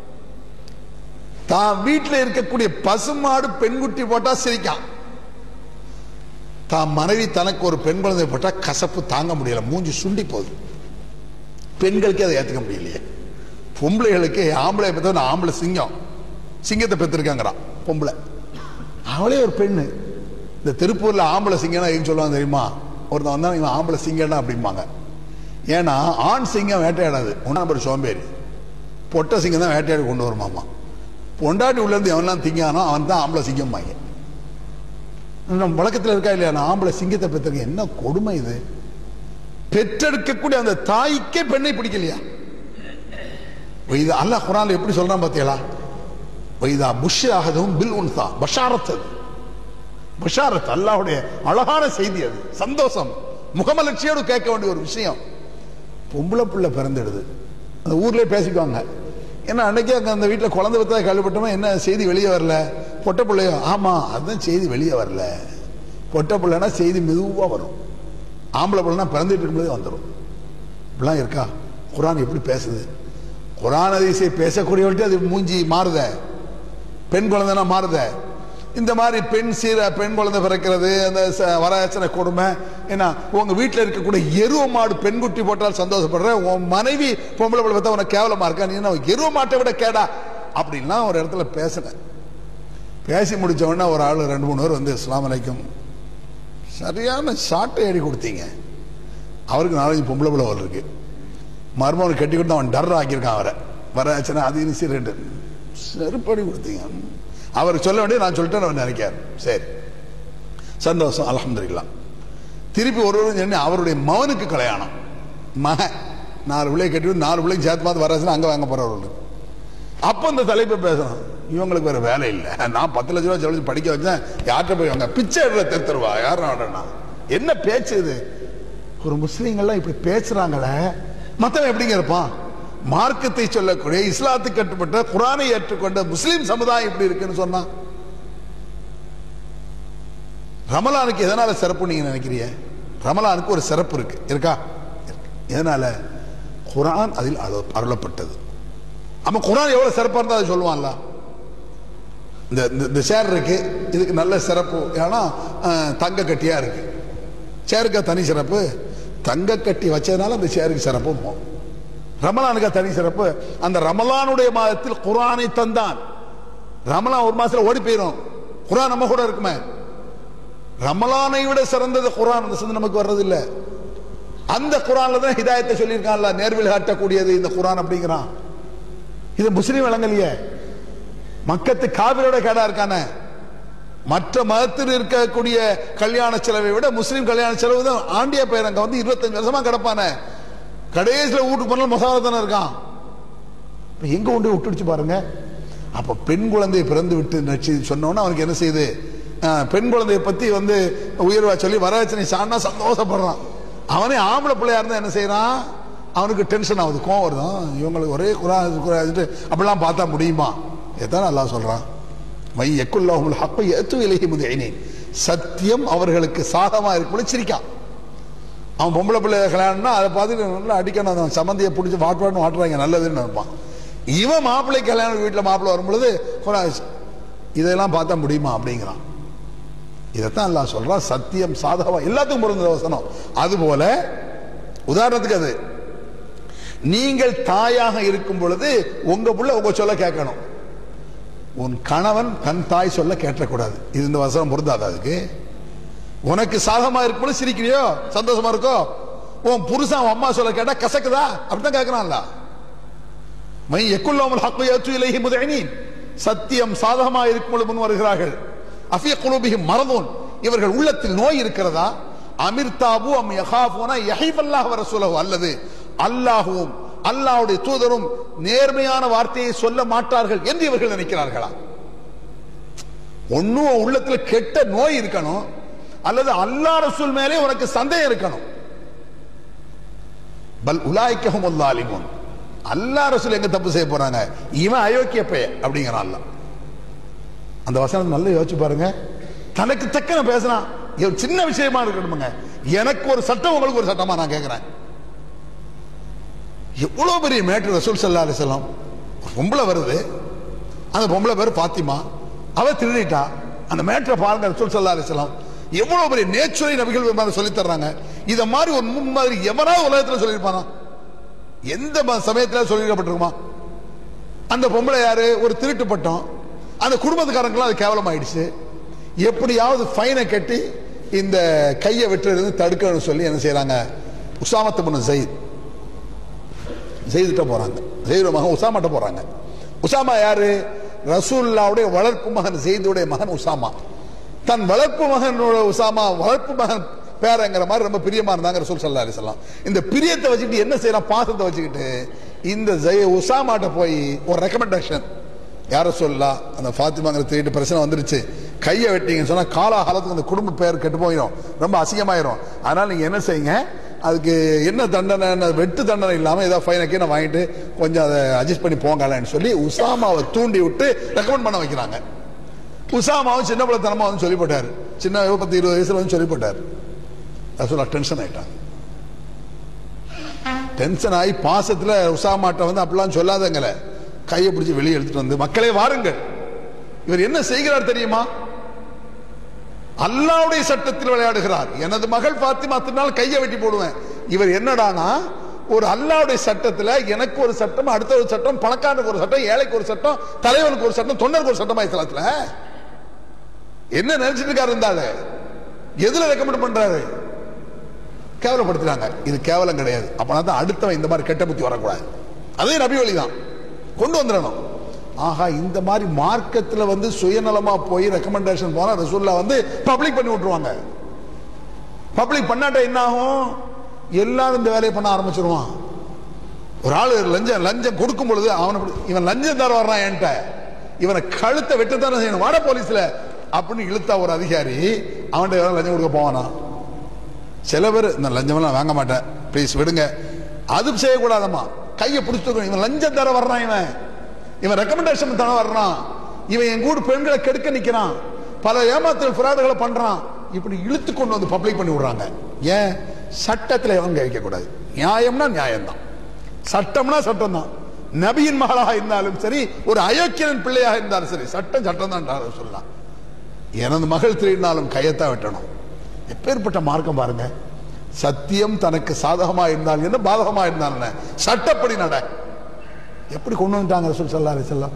தான் வீட்டில் இருக்கக்கூடிய பசுமாடு பெண்குட்டி போட்டா சிரிக்கான் தான் மனைவி தனக்கு ஒரு பெண் குழந்தை போட்டா கசப்பு தாங்க முடியல மூஞ்சி சுண்டி போகுது பெண்களுக்கு அதை ஏத்துக்க முடியலையே பொம்பளைகளுக்கு ஆம்பளை பெற்ற ஆம்பளை சிங்கம் சிங்கத்தை பெற்றிருக்காங்கிறான் பொம்பளை அவளே ஒரு பெண்ணு இந்த திருப்பூர்ல ஆம்பளை சிங்கம்னா ஏன் சொல்லுவாங்க தெரியுமா ஒருத்தன் வந்தா இவன் ஆம்பளை சிங்கம்னா அப்படிம்பாங்க ஏன்னா ஆண் சிங்கம் வேட்டையாடாது ஒன்றாம் நம்பர் சோம்பேறி பொட்டை சிங்கம் தான் வேட்டையாடி கொண்டு வருமாமா பொண்டாட்டி உள்ள இருந்து எவன்லாம் திங்கானோ அவன் தான் ஆம்பளை சிங்கம் வாங்க நம்ம வழக்கத்தில் இருக்கா இல்லையா நான் ஆம்பளை சிங்கத்தை பெற்றிருக்கேன் என்ன கொடுமை இது பெற்றெடுக்கக்கூடிய அந்த தாய்க்கே பெண்ணை பிடிக்கலையா இது அல்லாஹ் குரான்ல எப்படி சொல்றான் பாத்தீங்களா வைதா புஷ்யாகதும் பில் உன்சா பஷாரத் அது பஷாரத் அல்லாஹ்வுடைய அழகான செய்தி அது சந்தோஷம் முகமலர்ச்சியோடு கேட்க வேண்டிய ஒரு விஷயம் பொம்பளை புள்ள பிறந்துடுது அந்த ஊர்லயே பேசிக்குவாங்க ஏன்னா அன்னைக்கு அங்க அந்த வீட்டுல குழந்தை பத்தா கேள்விப்பட்டோமா என்ன செய்தி வெளியே வரல பொட்டை பிள்ளையோ ஆமா அதுதான் செய்தி வெளியே வரல பொட்டை பிள்ளைனா செய்தி மெதுவா வரும் ஆம்பளை பிள்ளைனா பிறந்துட்டு இருக்கும்போதே வந்துடும் இப்படிலாம் இருக்கா குரான் எப்படி பேசுது குரான் அதிசை பேசக்கூடியவர்கிட்ட அது மூஞ்சி மாறுத பெண் குழந்தைனா மாறுத இந்த மாதிரி பெண் சீர பெண் குழந்தை பிறக்கிறது அந்த ச- வரதட்சணை கொடுமை ஏன்னா உங்க வீட்டில் இருக்கக்கூடிய எருவ மாடு பெண் குட்டி போட்டால் சந்தோஷப்படுற உன் மனைவி பொம்பளை பிள்ளை பார்த்தா உனக்கு கேவலமா இருக்கா நீ என்ன எருவ மாட்டை விட கேடா அப்படின்லாம் ஒரு இடத்துல பேசினேன் பேசி முடிச்ச உடனே ஒரு ஆள் ரெண்டு மூணு பேர் வந்து இஸ்லாம் அலைக்கும் சரியான ஷாட்டை ஏறி கொடுத்தீங்க அவருக்கு நாலஞ்சு பொம்பளை பிள்ளை ஒரு இருக்கு மருமகனை கட்டி கொடுத்து அவன் டர் ஆக்கியிருக்கான் அவரை வரதட்சணை அது இன்சிடென்ட் செருப்படி கொடுத்தீங்க அவர் சொல்ல வேண்டிய நான் சொல்லிட்டேன் அவர் நினைக்காரு சரி சந்தோஷம் அல்ஹம்துலில்லாஹ் திருப்பி ஒரு ஒரு சொன்னி அவருடைய மகனுக்கு கல்யாணம் மகன் நாலு பிள்ளைய கட்டி வந்து நாலு பிள்ளைக்கு சேர்த்து பார்த்து வரச்சுன்னா அங்கே வாங்க போறவர்களுக்கு அப்போ இந்த தலைப்பை பேசணும் இவங்களுக்கு வேற வேலை இல்லை நான் பத்து லட்ச ரூபா செலவு படிக்க வச்சேன் யார்கிட்ட போய் வாங்க பிச்சை எடுற தெருத்தருவா யாரும் ஆடனா என்ன பேச்சு இது ஒரு முஸ்லீம்கள்லாம் இப்படி பேசுறாங்களே மத்தவன் எப்படிங்க இருப்பான் மார்க்கத்தை சொல்லக்கூடிய இஸ்லாத்துக்கு கட்டுப்பட்ட குரானை ஏற்றுக்கொண்ட முஸ்லீம் சமுதாயம் இப்படி இருக்குன்னு சொன்னா ரமலானுக்கு எதனால சிறப்பு நீங்க நினைக்கிறீங்க ரமலானுக்கு ஒரு சிறப்பு இருக்கு இருக்கா இருக்கு. எதனால குரான் அதில் அருள- அருளப்பட்டது ஆமா குரான் எவ்வளவு சிறப்பா இருந்தா அதை சொல்லுவான்ல இந்த இந்த- இந்த சேர் இருக்கு இதுக்கு நல்ல சிறப்பு ஏன்னா அஹ், தங்க கட்டியா இருக்கு சேருக்கா தனி சிறப்பு தங்க கட்டி வச்சதுனால அந்த சேருக்கு சிறப்பு ரமலானுக்கா தனி சிறப்பு அந்த ரமலானுடைய மாதத்தில் குரானை தந்தான் ரமலான் ஒரு மாசத்துல ஓடி போயிடும் குரான் நம்ம கூட இருக்குமே ரமலானை விட சிறந்தது குரான் அந்த சிந்தனை நமக்கு வர்றதில்லை அந்த குரான்ல தான் ஹிதாயத்தை சொல்லியிருக்கான்ல நேர்வில் காட்டக்கூடியது இந்த குரான் அப்படிங்கிறான் இது முஸ்லீம் விளங்கலையே மக்கத்து காவிரோட கேடா இருக்கானே மற்ற மதத்தில் இருக்கக்கூடிய கல்யாண செலவை விட முஸ்லீம் கல்யாண செலவு தான் ஆண்டிய பையன் அங்க வந்து இருபத்தஞ்சு வருஷமா கிடப்பானே கடைசியில் வீட்டுக்கு போனாலும் மசாலா தானே இருக்கான் இப்ப எங்க கொண்டு போய் விட்டுடுச்சு பாருங்க அப்ப பெண் குழந்தை பிறந்து விட்டு நச்சு சொன்னோன்னா அவனுக்கு என்ன செய்யுது ஆஹ், பெண் குழந்தையை பத்தி வந்து உயர்வா சொல்லி வரதட்சணை சாணா சந்தோஷப்படுறான் அவனே ஆம்பளை பிள்ளையா இருந்தா என்ன செய்யறான் அவனுக்கு டென்ஷன் ஆகுது கோவம் வருதான் இவங்களுக்கு ஒரே குரான் குரான்ட்டு அப்படிலாம் பார்த்தா முடியுமா எதான் அல்லாஹ் சொல்றான் மை எக்குல்லாஹுல் ஹப்பை எத்து இலகி முதேனே சத்தியம் அவர்களுக்கு சாதமா இருக்கும் சிரிக்கான் அவன் பொம்பளை பிள்ளை கல்யாணம்னா அதை பார்த்துட்டு நல்லா அடிக்கணும் அந்த சம்மந்தியை பிடிச்சி வாட்டுவான்னு வாட்டுறாங்க நல்லதுன்னு நினைப்பான் இவன் மாப்பிள்ளை கல்யாணம் வீட்டில் மாப்பிள்ளை வரும்பொழுது குரான் இதெல்லாம் பார்த்தா முடியுமா அப்படிங்கிறான் இதைத்தான் எல்லாம் சொல்றான் சத்தியம் சாதகமா எல்லாத்துக்கும் பொருந்த வசனம் அதுபோல உதாரணத்துக்கு அது நீங்கள் தாயாக இருக்கும் பொழுது உங்க புள்ள உங்க சொல்ல கேட்கணும் உன் கணவன் தன் தாய் சொல்ல கேட்டக்கூடாது இது இந்த வசனம் பொருந்தாது அதுக்கு உனக்கு சாதகமா இருக்கும்போது சிரிக்கிறியோ சந்தோஷமா இருக்கோ உன் புருஷன் அவன் அம்மா சொல்ல கேட்டா கசக்குதா அப்படிதான் கேட்கறான்ல மை எக்குல்லாமல் ஹக்கு ஏற்று இலகி முதனின் சத்தியம் சாதகமா இருக்கும்போது முன் வருகிறார்கள் அஃபிய குலூபிஹிம் மரதோன் இவர்கள் உள்ளத்தில் நோய் இருக்கிறதா அமிர்தாபு அம் யஹாஃபூன யஹீபல்லாஹ் வ ரசூலஹு அல்லது அல்லாஹ்வும் அல்லாஹ்வுடைய தூதரும் நேர்மையான வார்த்தையை சொல்ல மாட்டார்கள் என்று இவர்கள் நினைக்கிறார்களா ஒன்னும் உள்ளத்துல கெட்ட நோய் இருக்கணும் அல்லது அல்லாஹ் ரசூல் மேலே உனக்கு சந்தேகம் இருக்கணும் பல் உலாய்க்கஹும் அல்லாலிமுன் அல்லாஹ் ரசூல் எங்க தப்பு செய்ய போறாங்க இவன் அயோக்கிய பைய அப்படிங்கிறான் அல்லாஹ் அந்த வசனம் நல்லா யோசிச்சு பாருங்க தனக்கு தக்கன பேசுறான் இது ஒரு சின்ன விஷயமா இருக்கணுமுங்க எனக்கு ஒரு சட்டம் உங்களுக்கு ஒரு சட்டமா நான் கேட்கிறேன் எவ்வளவு பெரிய மேட்ரு ரசூல் சல்லா அலிசல்லாம் பொம்பளை வருது அந்த பொம்பளை பேர் பாத்திமா அவ திருடிட்டா அந்த மேட்ரை பாருங்க ரசூல் சல்லா அலிசல்லாம் எவ்வளவு பெரிய நேச்சுரை நபிகள் பெருமாள் சொல்லி தர்றாங்க இத மாதிரி ஒரு முன் மாதிரி எவனாவது உலகத்துல சொல்லியிருப்பானா எந்த ம- சமயத்துல சொல்லியிருக்கப்பட்டிருக்குமா அந்த பொம்பளை யாரு ஒரு திருட்டு பட்டம் அந்த குடும்பத்துக்காரங்களாம் அது கேவலமாயிடுச்சு எப்படியாவது ஃபைனை கட்டி இந்த கையை வெட்டுறது தடுக்கணும்னு சொல்லி என்ன செய்றாங்க உசாமத்து பண்ண ஜெயித் ஜெயிதுட்ட போறாங்க ஜெயிது மகன் உசாமாட்ட போறாங்க உசாமா யாரு ரசூல்லாவுடைய வளர்ப்பு மகன் ஜெயிதுடைய மகன் உசாமா தன் வளர்ப்பு மகனோட உசாமா வளர்ப்பு மகன் பேரங்கிற மாதிரி ரொம்ப பிரியமா இருந்தாங்க ரசூல் சல்லா அலிசல்லாம் இந்த பிரியத்தை வச்சுக்கிட்டு என்ன செய்யலாம் பாசத்தை வச்சுக்கிட்டு இந்த ஜெய உசாமாட்ட போய் ஒரு ரெக்கமெண்டேஷன் யார சொல்லலாம் அந்த ஃபாத்திமாங்கிற திருட்டு பிரச்சனை வந்துருச்சு கையை வெட்டிங்கன்னு சொன்னா காலாகாலத்துக்கு அந்த குடும்ப பேர் கெட்டு போயிடும் ரொம்ப அசிங்கமாயிரும் அதனால நீங்க என்ன செய்யுங்க அதுக்கு என்ன தண்டனை என்ன வெட்டு தண்டனை இல்லாம ஏதாவது ஃபைனை கீழே வாங்கிட்டு கொஞ்சம் அதை அட்ஜஸ்ட் பண்ணி போங்கலன்னு சொல்லி உசாமாவை தூண்டி விட்டு ரெக்கமெண்ட் பண்ண வைக்கிறாங்க உசாமாவும் சின்ன பிள்ளைத்தனமா வந்து சொல்லி போட்டாரு சின்ன பத்து இருபது வயசுல வந்து சொல்லி போட்டாரு ரசூலா டென்ஷன் ஆயிட்டாங்க டென்ஷன் ஆகி பாசத்துல உசாமாட்ட வந்து அப்படிலாம் சொல்லாதங்கள கையை பிடிச்சி வெளியே எடுத்துட்டு வந்து மக்களே வாருங்கள் இவர் என்ன செய்கிறார் தெரியுமா அல்லாவுடைய சட்டத்தில் விளையாடுகிறார் எனது மகள் பாத்திமா தின்னால் கையை வெட்டி போடுவேன் இவர் என்னடானா ஒரு அல்லாவுடைய சட்டத்துல எனக்கு ஒரு சட்டம் அடுத்த ஒரு சட்டம் பணக்காரனுக்கு ஒரு சட்டம் ஏழைக்கு ஒரு சட்டம் தலைவனுக்கு ஒரு சட்டம் தொண்டருக்கு ஒரு சட்டம் இஸ்லாத்துல என்ன நினைச்சிட்டு இருக்காரு இருந்தாரு எதுல ரெக்கமெண்ட் பண்றாரு கேவலப்படுத்துறாங்க இது கேவலம் கிடையாது அப்பனா தான் அடுத்தவன் இந்த மாதிரி கெட்ட புத்தி வரக்கூடாது அதே நபி வழி தான் கொண்டு வந்துடணும் ஆஹா இந்த மாதிரி மார்க்கத்தில் வந்து சுயநலமா போய் ரெக்கமெண்டேஷன் போனா ரசூல்லா வந்து பப்ளிக் பண்ணி விட்டுருவாங்க பப்ளிக் பண்ணாட்ட என்ன ஆகும் எல்லாரும் இந்த வேலையை பண்ண ஆரம்பிச்சிருவான் ஒரு ஆளு லஞ்சம் லஞ்சம் கொடுக்கும் பொழுது அவனை பிடி- இவன் லஞ்சம் தர வர்றான் என்கிட்ட இவனை கழுத்தை வெட்டத்தானே செய்யணும் வாட போலீஸ்ல அப்படின்னு இழுத்தா ஒரு அதிகாரி அவன்கிட்ட எவ்வளவு லஞ்சம் கொடுக்க போவானா சில பேர் இந்த லஞ்சமெல்லாம் வாங்க மாட்டேன் ப்ளீஸ் விடுங்க அது செய்யக்கூடாதம்மா கையை பிடிச்சிருக்கணும் இவன் லஞ்சம் தர வர்றான் இவன் இவன் ரெக்கமெண்டேஷன் தர வர்றான் இவன் என் கூட பெண்களை கெடுக்க நிக்கிறான் பல ஏமாத்தல் ஃப்ராடுகளை பண்றான் இப்படி இழுத்து கொண்டு வந்து பப்ளிக் பண்ணி விடுறாங்க ஏன் சட்டத்தில் எவன் வைக்க கூடாது நியாயம்னா நியாயம்தான் சட்டம்னா சட்டம் தான் நபியின் மகளாக இருந்தாலும் சரி ஒரு அயோக்கியன் பிள்ளையாக இருந்தாலும் சரி சட்டம் சட்டம் தான் சொல்லலாம் எனது மகள் திருடினாலும் கையத்தான் வெட்டணும் எப்பேற்பட்ட மார்க்கம் பாருங்க சத்தியம் தனக்கு சாதகமா இருந்தால் என்ன பாதகமா இருந்தால் என்ன சட்டப்படி நட எப்படி கொண்டு வந்துட்டாங்க ரசூல் ஸல்லல்லாஹு அலைஹி வஸல்லம்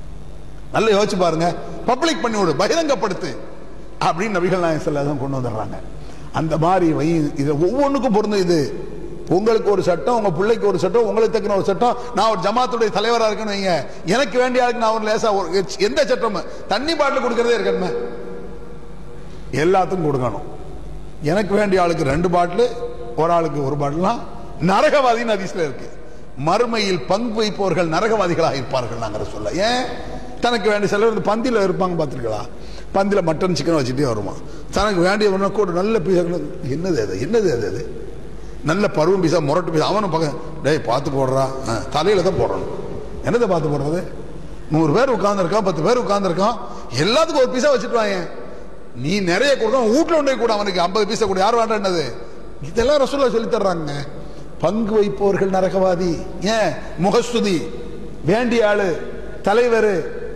நல்லா யோசிச்சு பாருங்க பப்ளிக் பண்ணி விடு பகிரங்கப்படுத்து அப்படின்னு நபிகள் நாயகம் ஸல்லல்லாஹு கொண்டு வந்துடுறாங்க அந்த மாதிரி வை இது ஒவ்வொன்றுக்கும் பொருந்தும் இது உங்களுக்கு ஒரு சட்டம் உங்க பிள்ளைக்கு ஒரு சட்டம் உங்களுக்கு தக்கன ஒரு சட்டம் நான் ஒரு ஜமாத்துடைய தலைவரா இருக்கேன்னு வைங்க எனக்கு வேண்டிய ஆளுக்கு நான் ஒரு லேசா ஒரு எந்த சட்டம் தண்ணி பாட்டில் கொடுக்கறதே இருக்கணுமே எல்லாத்துக்கும் கொடுக்கணும் எனக்கு வேண்டிய ஆளுக்கு ரெண்டு பாட்டில் ஒரு ஆளுக்கு ஒரு பாட்டிலாம் நரகவாதின்னு அதிசல இருக்கு மறுமையில் பங்கு வைப்பவர்கள் நரகவாதிகளாக இருப்பார்கள் நாங்கள் சொல்ல ஏன் தனக்கு வேண்டிய சிலர் வந்து பந்தியில் இருப்பாங்க பார்த்துருக்கலாம் பந்தியில் மட்டன் சிக்கன் வச்சுட்டே வருமா தனக்கு வேண்டிய ஒன்று கூட நல்ல பீஸா என்னது அது என்னது அது அது நல்ல பருவம் பீஸா முரட்டு பீஸா அவனும் பக்கம் டேய் பார்த்து போடுறா ஆ, தலையில தான் போடணும் என்னதை பார்த்து போடுறது நூறு பேர் உட்காந்துருக்கான் பத்து பேர் உட்காந்துருக்கான் எல்லாத்துக்கும் ஒரு பீஸா வச்சுட்டு வாங்க நீ நிறைய கொடுக்க வீட்டுல ஒன்றே கூட அவனுக்கு ஐம்பது பீஸா கூட யார் வேண்டாம் இதெல்லாம் ரசூல்லா சொல்லி தர்றாங்க பங்கு வைப்பவர்கள் நரகவாதி ஏன் முகஸ்துதி வேண்டிய ஆளு தலைவர்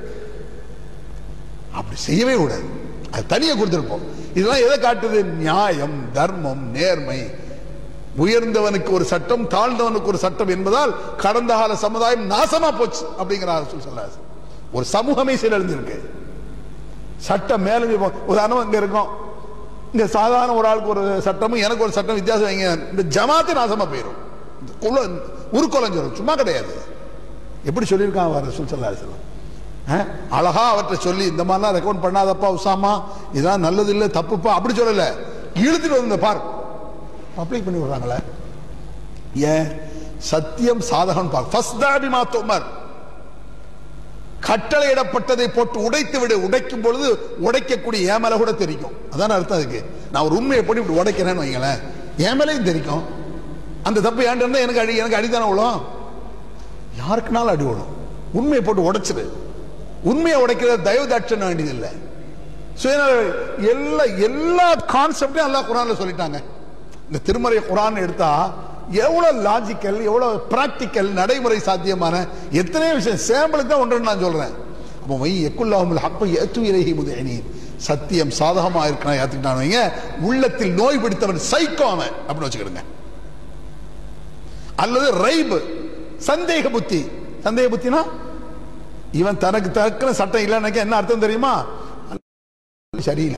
அப்படி செய்யவே கூடாது அது தனியா கொடுத்திருப்போம் இதெல்லாம் எதை காட்டுது நியாயம் தர்மம் நேர்மை உயர்ந்தவனுக்கு ஒரு சட்டம் தாழ்ந்தவனுக்கு ஒரு சட்டம் என்பதால் கடந்த கால சமுதாயம் நாசமா போச்சு அப்படிங்கிறார் ரசூல் ஸல்லல்லாஹு அலைஹி வஸல்லம். ஒரு சமூகமே சீரழிஞ்சிருக்கு சட்டம் மேலும் இப்போ உதாரணம் இங்க இருக்கோம் இங்க சாதாரண ஒரு ஆளுக்கு ஒரு சட்டமும் எனக்கு ஒரு சட்டம் வித்தியாசம் வைங்க இந்த ஜமாத்து நாசமா போயிடும் இந்த குல- உருக்குலைஞ்சிரும் சும்மா கிடையாது எப்படி சொல்லியிருக்காங்க ரசூல் ஸல்லல்லாஹு அலைஹி வஸல்லம் அஹ், அழகா அவற்றை சொல்லி இந்த மாதிரிலாம் ரெக்கமெண்ட் பண்ணாதப்பா உசாமா இதெல்லாம் நல்லது இல்லை தப்புப்பா அப்படி சொல்லல இழுத்துட்டு வந்து பார் பப்ளிக் பண்ணி விடுறாங்களே ஏன் சத்தியம் சாதகம் பார் ஃபஸ்தாபி மாத்தோமர் கட்டளையிடப்பட்டதை போட்டு உடைத்து விடு உடைக்கும் பொழுது உடைக்கக்கூடிய ஏன் மேல கூட தெரிக்கும் அதான அர்த்தம் அதுக்கு நான் ஒரு உண்மையை போட்டு இப்படி உடைக்கிறேன்னு வைங்களேன் என் மேலேயும் தெரிக்கும் அந்த தப்பு ஏன்ட்டு இருந்தா எனக்கு அடி எனக்கு அடிதானே விழும் யாருக்குனாலும் அடி விழும் உண்மையை போட்டு உடைச்சிடு உண்மையை உடைக்கிறது தயவு தாட்சண வேண்டியதில்லை சுயநல எல்லா எல்லா கான்செப்டையும் அல்லாஹ் குரான்ல சொல்லிட்டாங்க இந்த திருமறை குரான் எடுத்தா எவ்வளவு லாஜிக்கல் எவ்வளவு பிராக்டிக்கல் நடைமுறை சாத்தியமான எத்தனையோ விஷயம் சேம்பிளுக்கு தான் ஒன்று நான் சொல்றேன் அப்போ வை எக்குல்லாஹுல் ஹக்கு ஏத்து இலகி முதனி சத்தியம் சாதகமா இருக்கணும் ஏத்துக்கிட்டான் வைங்க உள்ளத்தில் நோய் பிடித்தவன் சைக்கோ அவன் அப்படின்னு வச்சுக்கிடுங்க அல்லது ரைபு சந்தேக புத்தி சந்தேக புத்தினா இவன் தனக்கு தக்கன சட்டம் இல்லைன்னு என்ன அர்த்தம் தெரியுமா சரியில்லை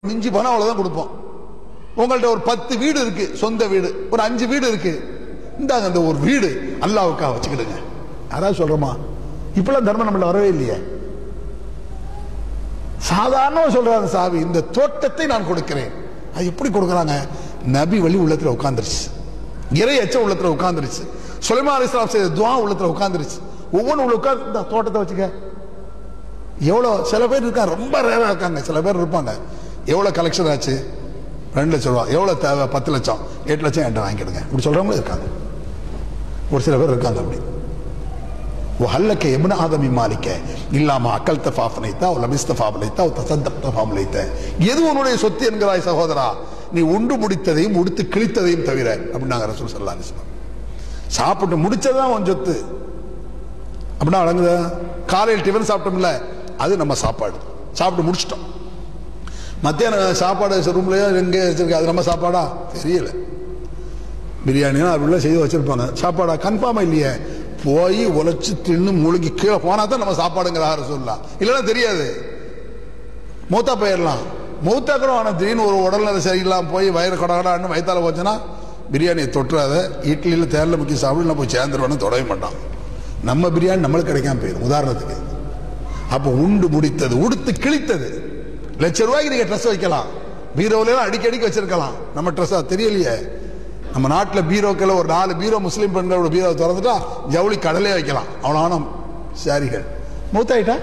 மிஞ்சி போனா அவ்வளவுதான் கொடுப்போம் உங்கள்ட்ட ஒரு பத்து வீடு இருக்கு சொந்த வீடு ஒரு அஞ்சு வீடு இருக்கு இந்தாங்க அந்த ஒரு வீடு அல்லாவுக்கா வச்சுக்கிடுங்க யாராவது சொல்றோமா இப்பெல்லாம் தர்மம் நம்மள வரவே இல்லையே சாதாரணமா சொல்றாங்க சாவி இந்த தோட்டத்தை நான் கொடுக்கிறேன் அது எப்படி கொடுக்கறாங்க நபி வழி உள்ளத்துல உட்கார்ந்துருச்சு இறை எச்ச உள்ளத்துல உட்கார்ந்துருச்சு சுலைமா அலிஸ்லாம் செய்த துவா உள்ளத்துல உட்கார்ந்துருச்சு ஒவ்வொன்றும் உள்ள உட்கார்ந்து இந்த தோட்டத்தை வச்சுக்க எவ்வளோ சில பேர் இருக்காங்க ரொம்ப ரேராக இருக்காங்க சில பேர் இருப்பாங்க எவ்வளோ கலெக்ஷன் ஆச்சு ரெண்டு லட்சம் ரூபா எவ்வளோ தேவை பத்து லட்சம் எட்டு லட்சம் என்கிட்ட வாங்கிடுங்க இப்படி சொல்றவங்களும் இருக்காங்க ஒரு சில பேர் இருக்காங்க அப்படி وهلك يا ابن آدم مالك إلا ما أكلت فافنيت أو لبست فافنيت أو تصدقت فافنيت எது உன்னுடைய சொத்து என்கிறாய் சகோதரா நீ உண்டு முடித்ததையும் உடுத்து கிழித்ததையும் தவிர அப்படின்னாங்க ரசூல் சல்லா அலிஸ்லாம் சாப்பிட்டு முடிச்சதுதான் உன் சொத்து அப்படின்னா வழங்குதா காலையில் டிஃபன் சாப்பிட்டோம்ல அது நம்ம சாப்பாடு சாப்பிட்டு முடிச்சிட்டோம் மத்தியானம் சாப்பாடு ரூம்லயோ எங்கே வச்சிருக்க அது நம்ம சாப்பாடா தெரியல பிரியாணினா அப்படிலாம் செய்து வச்சிருப்பாங்க சாப்பாடா கன்ஃபார்மா இல்லையே போய் உழைச்சு தின்னு முழுங்கி கீழே போனா தான் நம்ம சாப்பாடுங்கிற ஆறு சொல்லலாம் இல்லைன்னா தெரியாது மூத்தா போயிடலாம் மூத்தா கூட ஆனால் திடீர்னு ஒரு உடல்நல சரியில்லாம போய் வயிறு கொடகடான்னு வயிற்றால போச்சுன்னா பிரியாணியை தொட்டுறாத இட்லியில் தேரில் முக்கி சாப்பிட்டு போய் சேர்ந்துருவானு தொடவே மாட்டான் நம்ம பிரியாணி நம்மளுக்கு கிடைக்காம போயிடும் உதாரணத்துக்கு அப்போ உண்டு முடித்தது உடுத்து கிழித்தது லட்ச ரூபாய்க்கு நீங்க ட்ரெஸ் வைக்கலாம் பீரோல அடிக்கடிக்கு வச்சிருக்கலாம் நம்ம ட்ரெஸ்ஸா தெரியலையே நம்ம நாட்டில் பீரோக்கள் ஒரு நாலு பீரோ முஸ்லீம் பெண்களோட பீரோ திறந்துட்டா ஜவுளி கடலே வைக்கலாம் அவ்வளோ சாரிகள் மூத்தாயிட்டா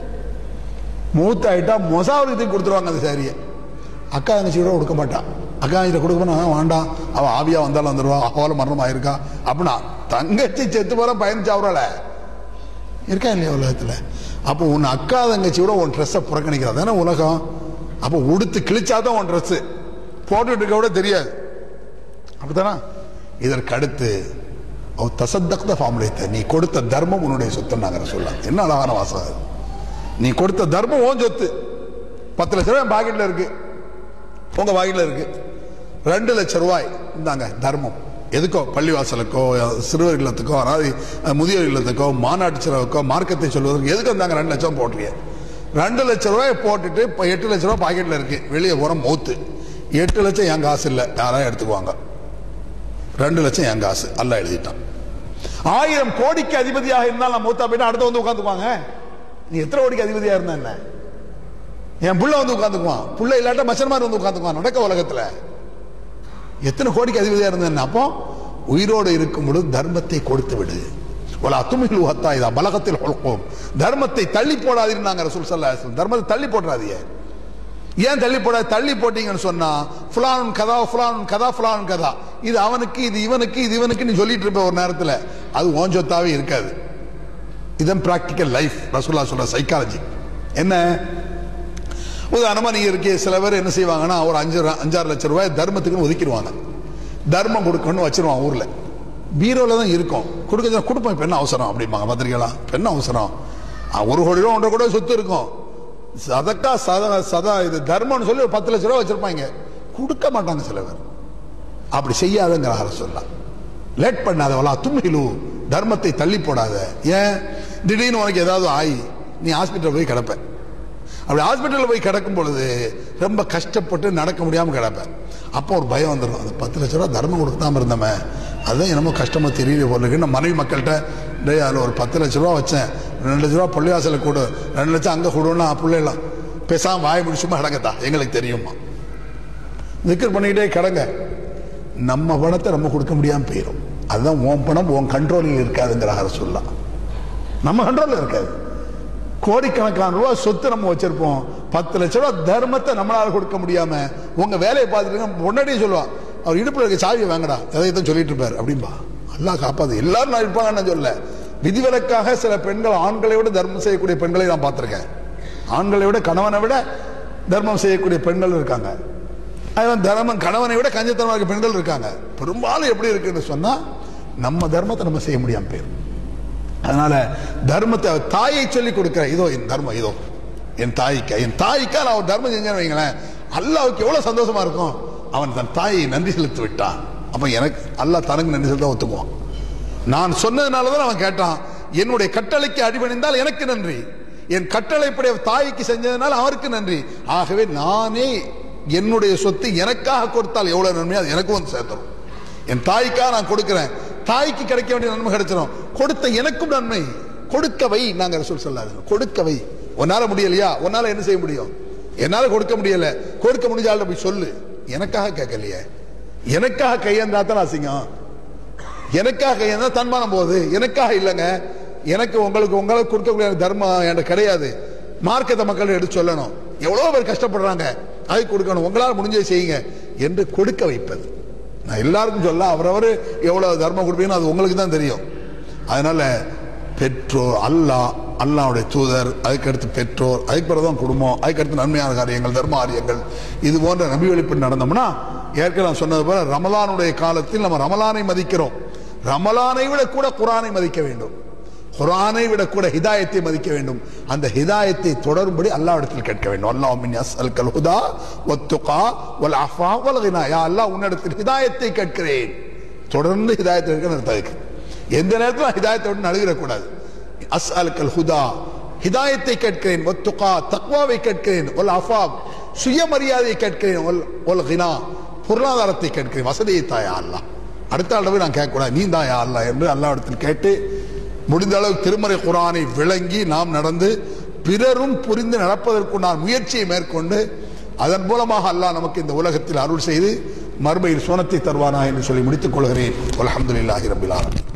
மூத்தாயிட்டா மொசாவருக்கு கொடுத்துருவாங்க அந்த சாரியை அக்கா தங்கச்சி கூட கொடுக்க மாட்டான் அக்கா தங்கச்சி கொடுக்க போனா வேண்டாம் அவள் ஆவியா வந்தாலும் வந்துடுவா அவள மரணம் ஆயிருக்கா அப்படின்னா தங்கச்சி செத்து போற பயந்து சாவுறாள இருக்கா இல்லையா உலகத்தில் அப்போ உன் அக்கா தங்கச்சியோட உன் ட்ரெஸ்ஸை புறக்கணிக்கிறது தானே உலகம் அப்போ உடுத்து கிழிச்சாதான் உன் ட்ரெஸ்ஸு போட்டுட்டு இருக்க கூட தெரியாது அப்படித்தானா இதற்கு அடுத்து அவ தசத்தக்த ஃபார்முலேத்த நீ கொடுத்த தர்மம் உன்னுடைய சொத்துன்னாங்கிற சொல்லலாம் என்ன அழகான வாசகம் அது. நீ கொடுத்த தர்மம் ஓன் சொத்து பத்து லட்ச ரூபாய் பாக்கெட்ல இருக்கு உங்க பாக்கெட்ல இருக்கு ரெண்டு லட்சம் ரூபாய் இந்தாங்க தர்மம் எதுக்கோ பள்ளிவாசலுக்கோ சிறுவர் இல்லத்துக்கோ அதாவது அஹ், முதியோர் இல்லத்துக்கோ மாநாட்டு செலவுக்கோ மார்க்கத்தை சொல்வதற்கு எதுக்கு வந்தாங்க ரெண்டு லட்சம் போட்டுறீங்க ரெண்டு லட்சம் ரூபாய் போட்டுட்டு இப்போ எட்டு லட்ச ரூபாய் பாக்கெட்ல இருக்கு வெளியே உரம் மௌத்து எட்டு லட்சம் என் காசு இல்லை யாராவது எடுத்துக்குவாங்க ரெண்டு லட்சம் என் காசு அல்ல எழுதிட்டான் ஆயிரம் கோடிக்கு அதிபதியாக இருந்தால் நான் மூத்தா போயிட்டு அடுத்து வந்து உட்காந்துக்குவாங்க நீ எத்தனை கோடிக்கு அதிபதியா இருந்தா என்ன என் புள்ள வந்து உட்காந்துக்குவான் புள்ள இல்லாட்டா மச்சன் மாதிரி வந்து உட்காந்துக்குவான் நடக்க உலகத்துல எத்தனை கோடிக்கு அதிபதியா இருந்த என்ன அப்போ உயிரோடு இருக்கும் பொழுது தர்மத்தை கொடுத்து விடு ஒரு அத்துமில் உகத்தா இதா பலகத்தில் ஒழுப்போம் தர்மத்தை தள்ளி போடாதீர்னாங்க ரசூல் சல்லா தர்மத்தை தள்ளி போடாதீங்க ஏன் தள்ளி போட தள்ளி போட்டீங்கன்னு சொன்னா ஃபுலான் கதா ஃபுலான் கதா ஃபுலான் கதா இது அவனுக்கு இது இவனுக்கு இது இவனுக்கு நீ சொல்லிட்டு இருப்ப ஒரு நேரத்துல அது ஓன் சொத்தாவே இருக்காது இதன் பிராக்டிக்கல் லைஃப் ரசூல்லா சொல்ற சைக்காலஜி என்ன உதாரணமா நீங்க இருக்கே சில பேர் என்ன செய்வாங்கன்னா ஒரு அஞ்சு ர- அஞ்சாறு லட்சம் ரூபாய் தர்மத்துக்குன்னு ஒதுக்கிடுவாங்க தர்மம் கொடுக்கணும்னு வச்சிருவான் ஊர்ல பீரோல தான் இருக்கும் கொடுக்க சொன்னா, கொடுப்போம் இப்ப என்ன அவசரம் அப்படிம்பாங்க பத்திரிக்கலாம் இப்ப என்ன அவசரம் ஆ, ஒரு கோடி ரூபா ஒன்றரை கோடி சொத்து இருக்கும் சதக்கா சதா சதா இது தர்மம்னு சொல்லி ஒரு பத்து லட்ச ரூபா வச்சிருப்பாங்க கொடுக்க மாட்டாங்க சில பேர் அப்படி செய்யாதங்கிற அரசு சொல்லலாம் லேட் பண்ணாதவளா தும்மிலு தர்மத்தை தள்ளி போடாத ஏன் திடீர்னு உனக்கு ஏதாவது ஆயி நீ ஹாஸ்பிட்டல் போய் கிடப்ப அப்படி ஹாஸ்பிட்டலில் போய் கிடக்கும் பொழுது ரொம்ப கஷ்டப்பட்டு நடக்க முடியாம கிடப்ப அப்போ ஒரு பயம் வந்துடும் அந்த பத்து லட்ச ரூபா தர்மம் கொடுக்காம இருந்தமே அதுதான் என்னமோ கஷ்டமா தெரியல போல இருக்கு நான் மனைவி மக்கள்கிட்ட டேய் அதில் ஒரு பத்து லட்ச ரூபா வச்சேன் ரெண்டு லட்ச ரூபா பள்ளிவாசல கொடு ரெண்டு லட்சம் அங்கே கொடுன்னா பிள்ளைலாம் பேசாம வாய முடிச்சுமா கிடக்கத்தா எங்களுக்கு தெரியுமா திக்கர் பண்ணிக்கிட்டே கிடங்க நம்ம பணத்தை நம்ம கொடுக்க முடியாம போயிடும் அதுதான் உன் பணம் உன் கண்ட்ரோலில் இருக்காதுங்கிற சொல்லலாம் நம்ம கண்ட்ரோல்ல இருக்காது கோடிக்கணக்கான ரூபாய் சொத்து நம்ம வச்சிருப்போம் பத்து லட்ச ரூபாய் தர்மத்தை நம்மளால கொடுக்க முடியாம உங்க வேலையை பார்த்துட்டு முன்னாடியே சொல்லுவான் அவர் இடுப்புல இருக்க சாவியை வாங்கடா எதையத்தான் சொல்லிட்டு இருப்பார் அப்படின்பா அல்லாஹ் காப்பாது எல்லாரும் நான் இருப்பாங்கன்னு நான் சொல்ல விதிவிலக்காக சில பெண்கள் ஆண்களை விட தர்மம் செய்யக்கூடிய பெண்களை நான் பார்த்திருக்கேன் ஆண்களை விட கணவனை விட தர்மம் செய்யக்கூடிய பெண்கள் இருக்காங்க அவன் தர்மம் கணவனை விட கஞ்சத்தனமாக இருக்க பெண்கள் இருக்காங்க பெரும்பாலும் எப்படி இருக்குன்னு சொன்னா நம்ம தர்மத்தை நம்ம செய்ய முடியாம போயிரும் அதனால தர்மத்தை அவர் தாயை சொல்லி கொடுக்கிற இதோ என் தர்மம் இதோ என் தாய்க்கா என் தாய்க்கா நான் ஒரு தர்மம் செஞ்சேன்னு வைங்களேன் அல்லாவுக்கு எவ்வளவு சந்தோஷமா இருக்கும் அவன் தன் தாயை நன்றி செலுத்தி விட்டான் அப்ப எனக்கு அல்லாஹ் தனக்கு நன்றி செலுத்த ஒத்துக்குவான் நான் சொன்னதுனால தான் அவன் கேட்டான் என்னுடைய கட்டளைக்கு அடிபணிந்தால் எனக்கு நன்றி என் கட்டளைப்படி தாய்க்கு செஞ்சதுனால அவருக்கு நன்றி ஆகவே நானே என்னுடைய சொத்து எனக்காக கொடுத்தால் எவ்வளவு நன்மை அது எனக்கும் வந்து சேர்த்துரும் என் தாய்க்காக நான் கொடுக்கிறேன் தாய்க்கு கிடைக்க வேண்டிய நன்மை கிடைச்சிடும் கொடுத்த எனக்கும் நன்மை கொடுக்க வை நாங்க ரசூல் சொல்லாது கொடுக்க வை உன்னால முடியலையா உன்னால என்ன செய்ய முடியும் என்னால கொடுக்க முடியல கொடுக்க முடிஞ்சாலும் போய் சொல்லு எனக்காக கேட்கலையே எனக்காக கையேந்தா தான் அசிங்கம் எனக்காக என்ன தன்மானம் போகுது எனக்காக இல்லைங்க எனக்கு உங்களுக்கு உங்களுக்கு கொடுக்கக்கூடிய தர்மம் என்கிட்ட கிடையாது மார்க்கத்தை மக்கள் எடுத்து சொல்லணும் எவ்வளவு பேர் கஷ்டப்படுறாங்க அதை கொடுக்கணும் உங்களால் முடிஞ்சதை செய்யுங்க என்று கொடுக்க வைப்பது நான் எல்லாருக்கும் சொல்ல அவரவர் எவ்வளவு தர்மம் கொடுப்பீங்கன்னு அது உங்களுக்கு தான் தெரியும் அதனால பெற்றோர் அல்லாஹ் அல்லாவுடைய தூதர் அதுக்கடுத்து பெற்றோர் அதுக்கு பிறகு தான் குடும்பம் அதுக்கடுத்து நன்மையான காரியங்கள் தர்ம காரியங்கள் இது போன்ற நபி வழிபட்டு நடந்தோம்னா ஏற்கனவே நான் சொன்னது போல ரமலானுடைய காலத்தில் நம்ம ரமலானை மதிக்கிறோம் ரமலானை விட கூட குரானை மதிக்க வேண்டும் குரானை விட கூட ஹிதாயத்தை மதிக்க வேண்டும் அந்த ஹிதாயத்தை தொடரும்படி அல்லாஹ்விடத்தில் கேட்க வேண்டும் அல்லாஹ் மின் அஸ்அல்கல் ஹுதா வத்துகா வல் அஃபா வல் கினா யா அல்லாஹ் உன்னிடத்தில் ஹிதாயத்தை கேட்கிறேன் தொடர்ந்து ஹிதாயத்தை இருக்க நிறுத்ததுக்கு எந்த நேரத்தில் ஹிதாயத்தை விட்டு நழுகிற கூடாது அஸ்அல்கல் ஹுதா ஹிதாயத்தை கேட்கிறேன் வத்துகா தக்வாவை கேட்கிறேன் வல் அஃபா சுயமரியாதையை கேட்கிறேன் வல் வல் கினா பொருளாதாரத்தை கேட்கிறேன் வசதியை தாயா அல்லாஹ் அடுத்த அளவு நான் கேட்கக்கூடாது நீ தான் யா அல்லாஹ் என்று அல்லாஹ்விடத்தில் கேட்டு முடிந்த அளவு திருமறை குரானை விளங்கி நாம் நடந்து பிறரும் புரிந்து நடப்பதற்குண்டான முயற்சியை மேற்கொண்டு அதன் மூலமாக அல்லாஹ் நமக்கு இந்த உலகத்தில் அருள் செய்து மறுமையில் சோனத்தை தருவானா என்று சொல்லி முடித்துக் கொள்கிறேன் அல்ஹம்துலில்லாஹி ரபில் ஆலமீன்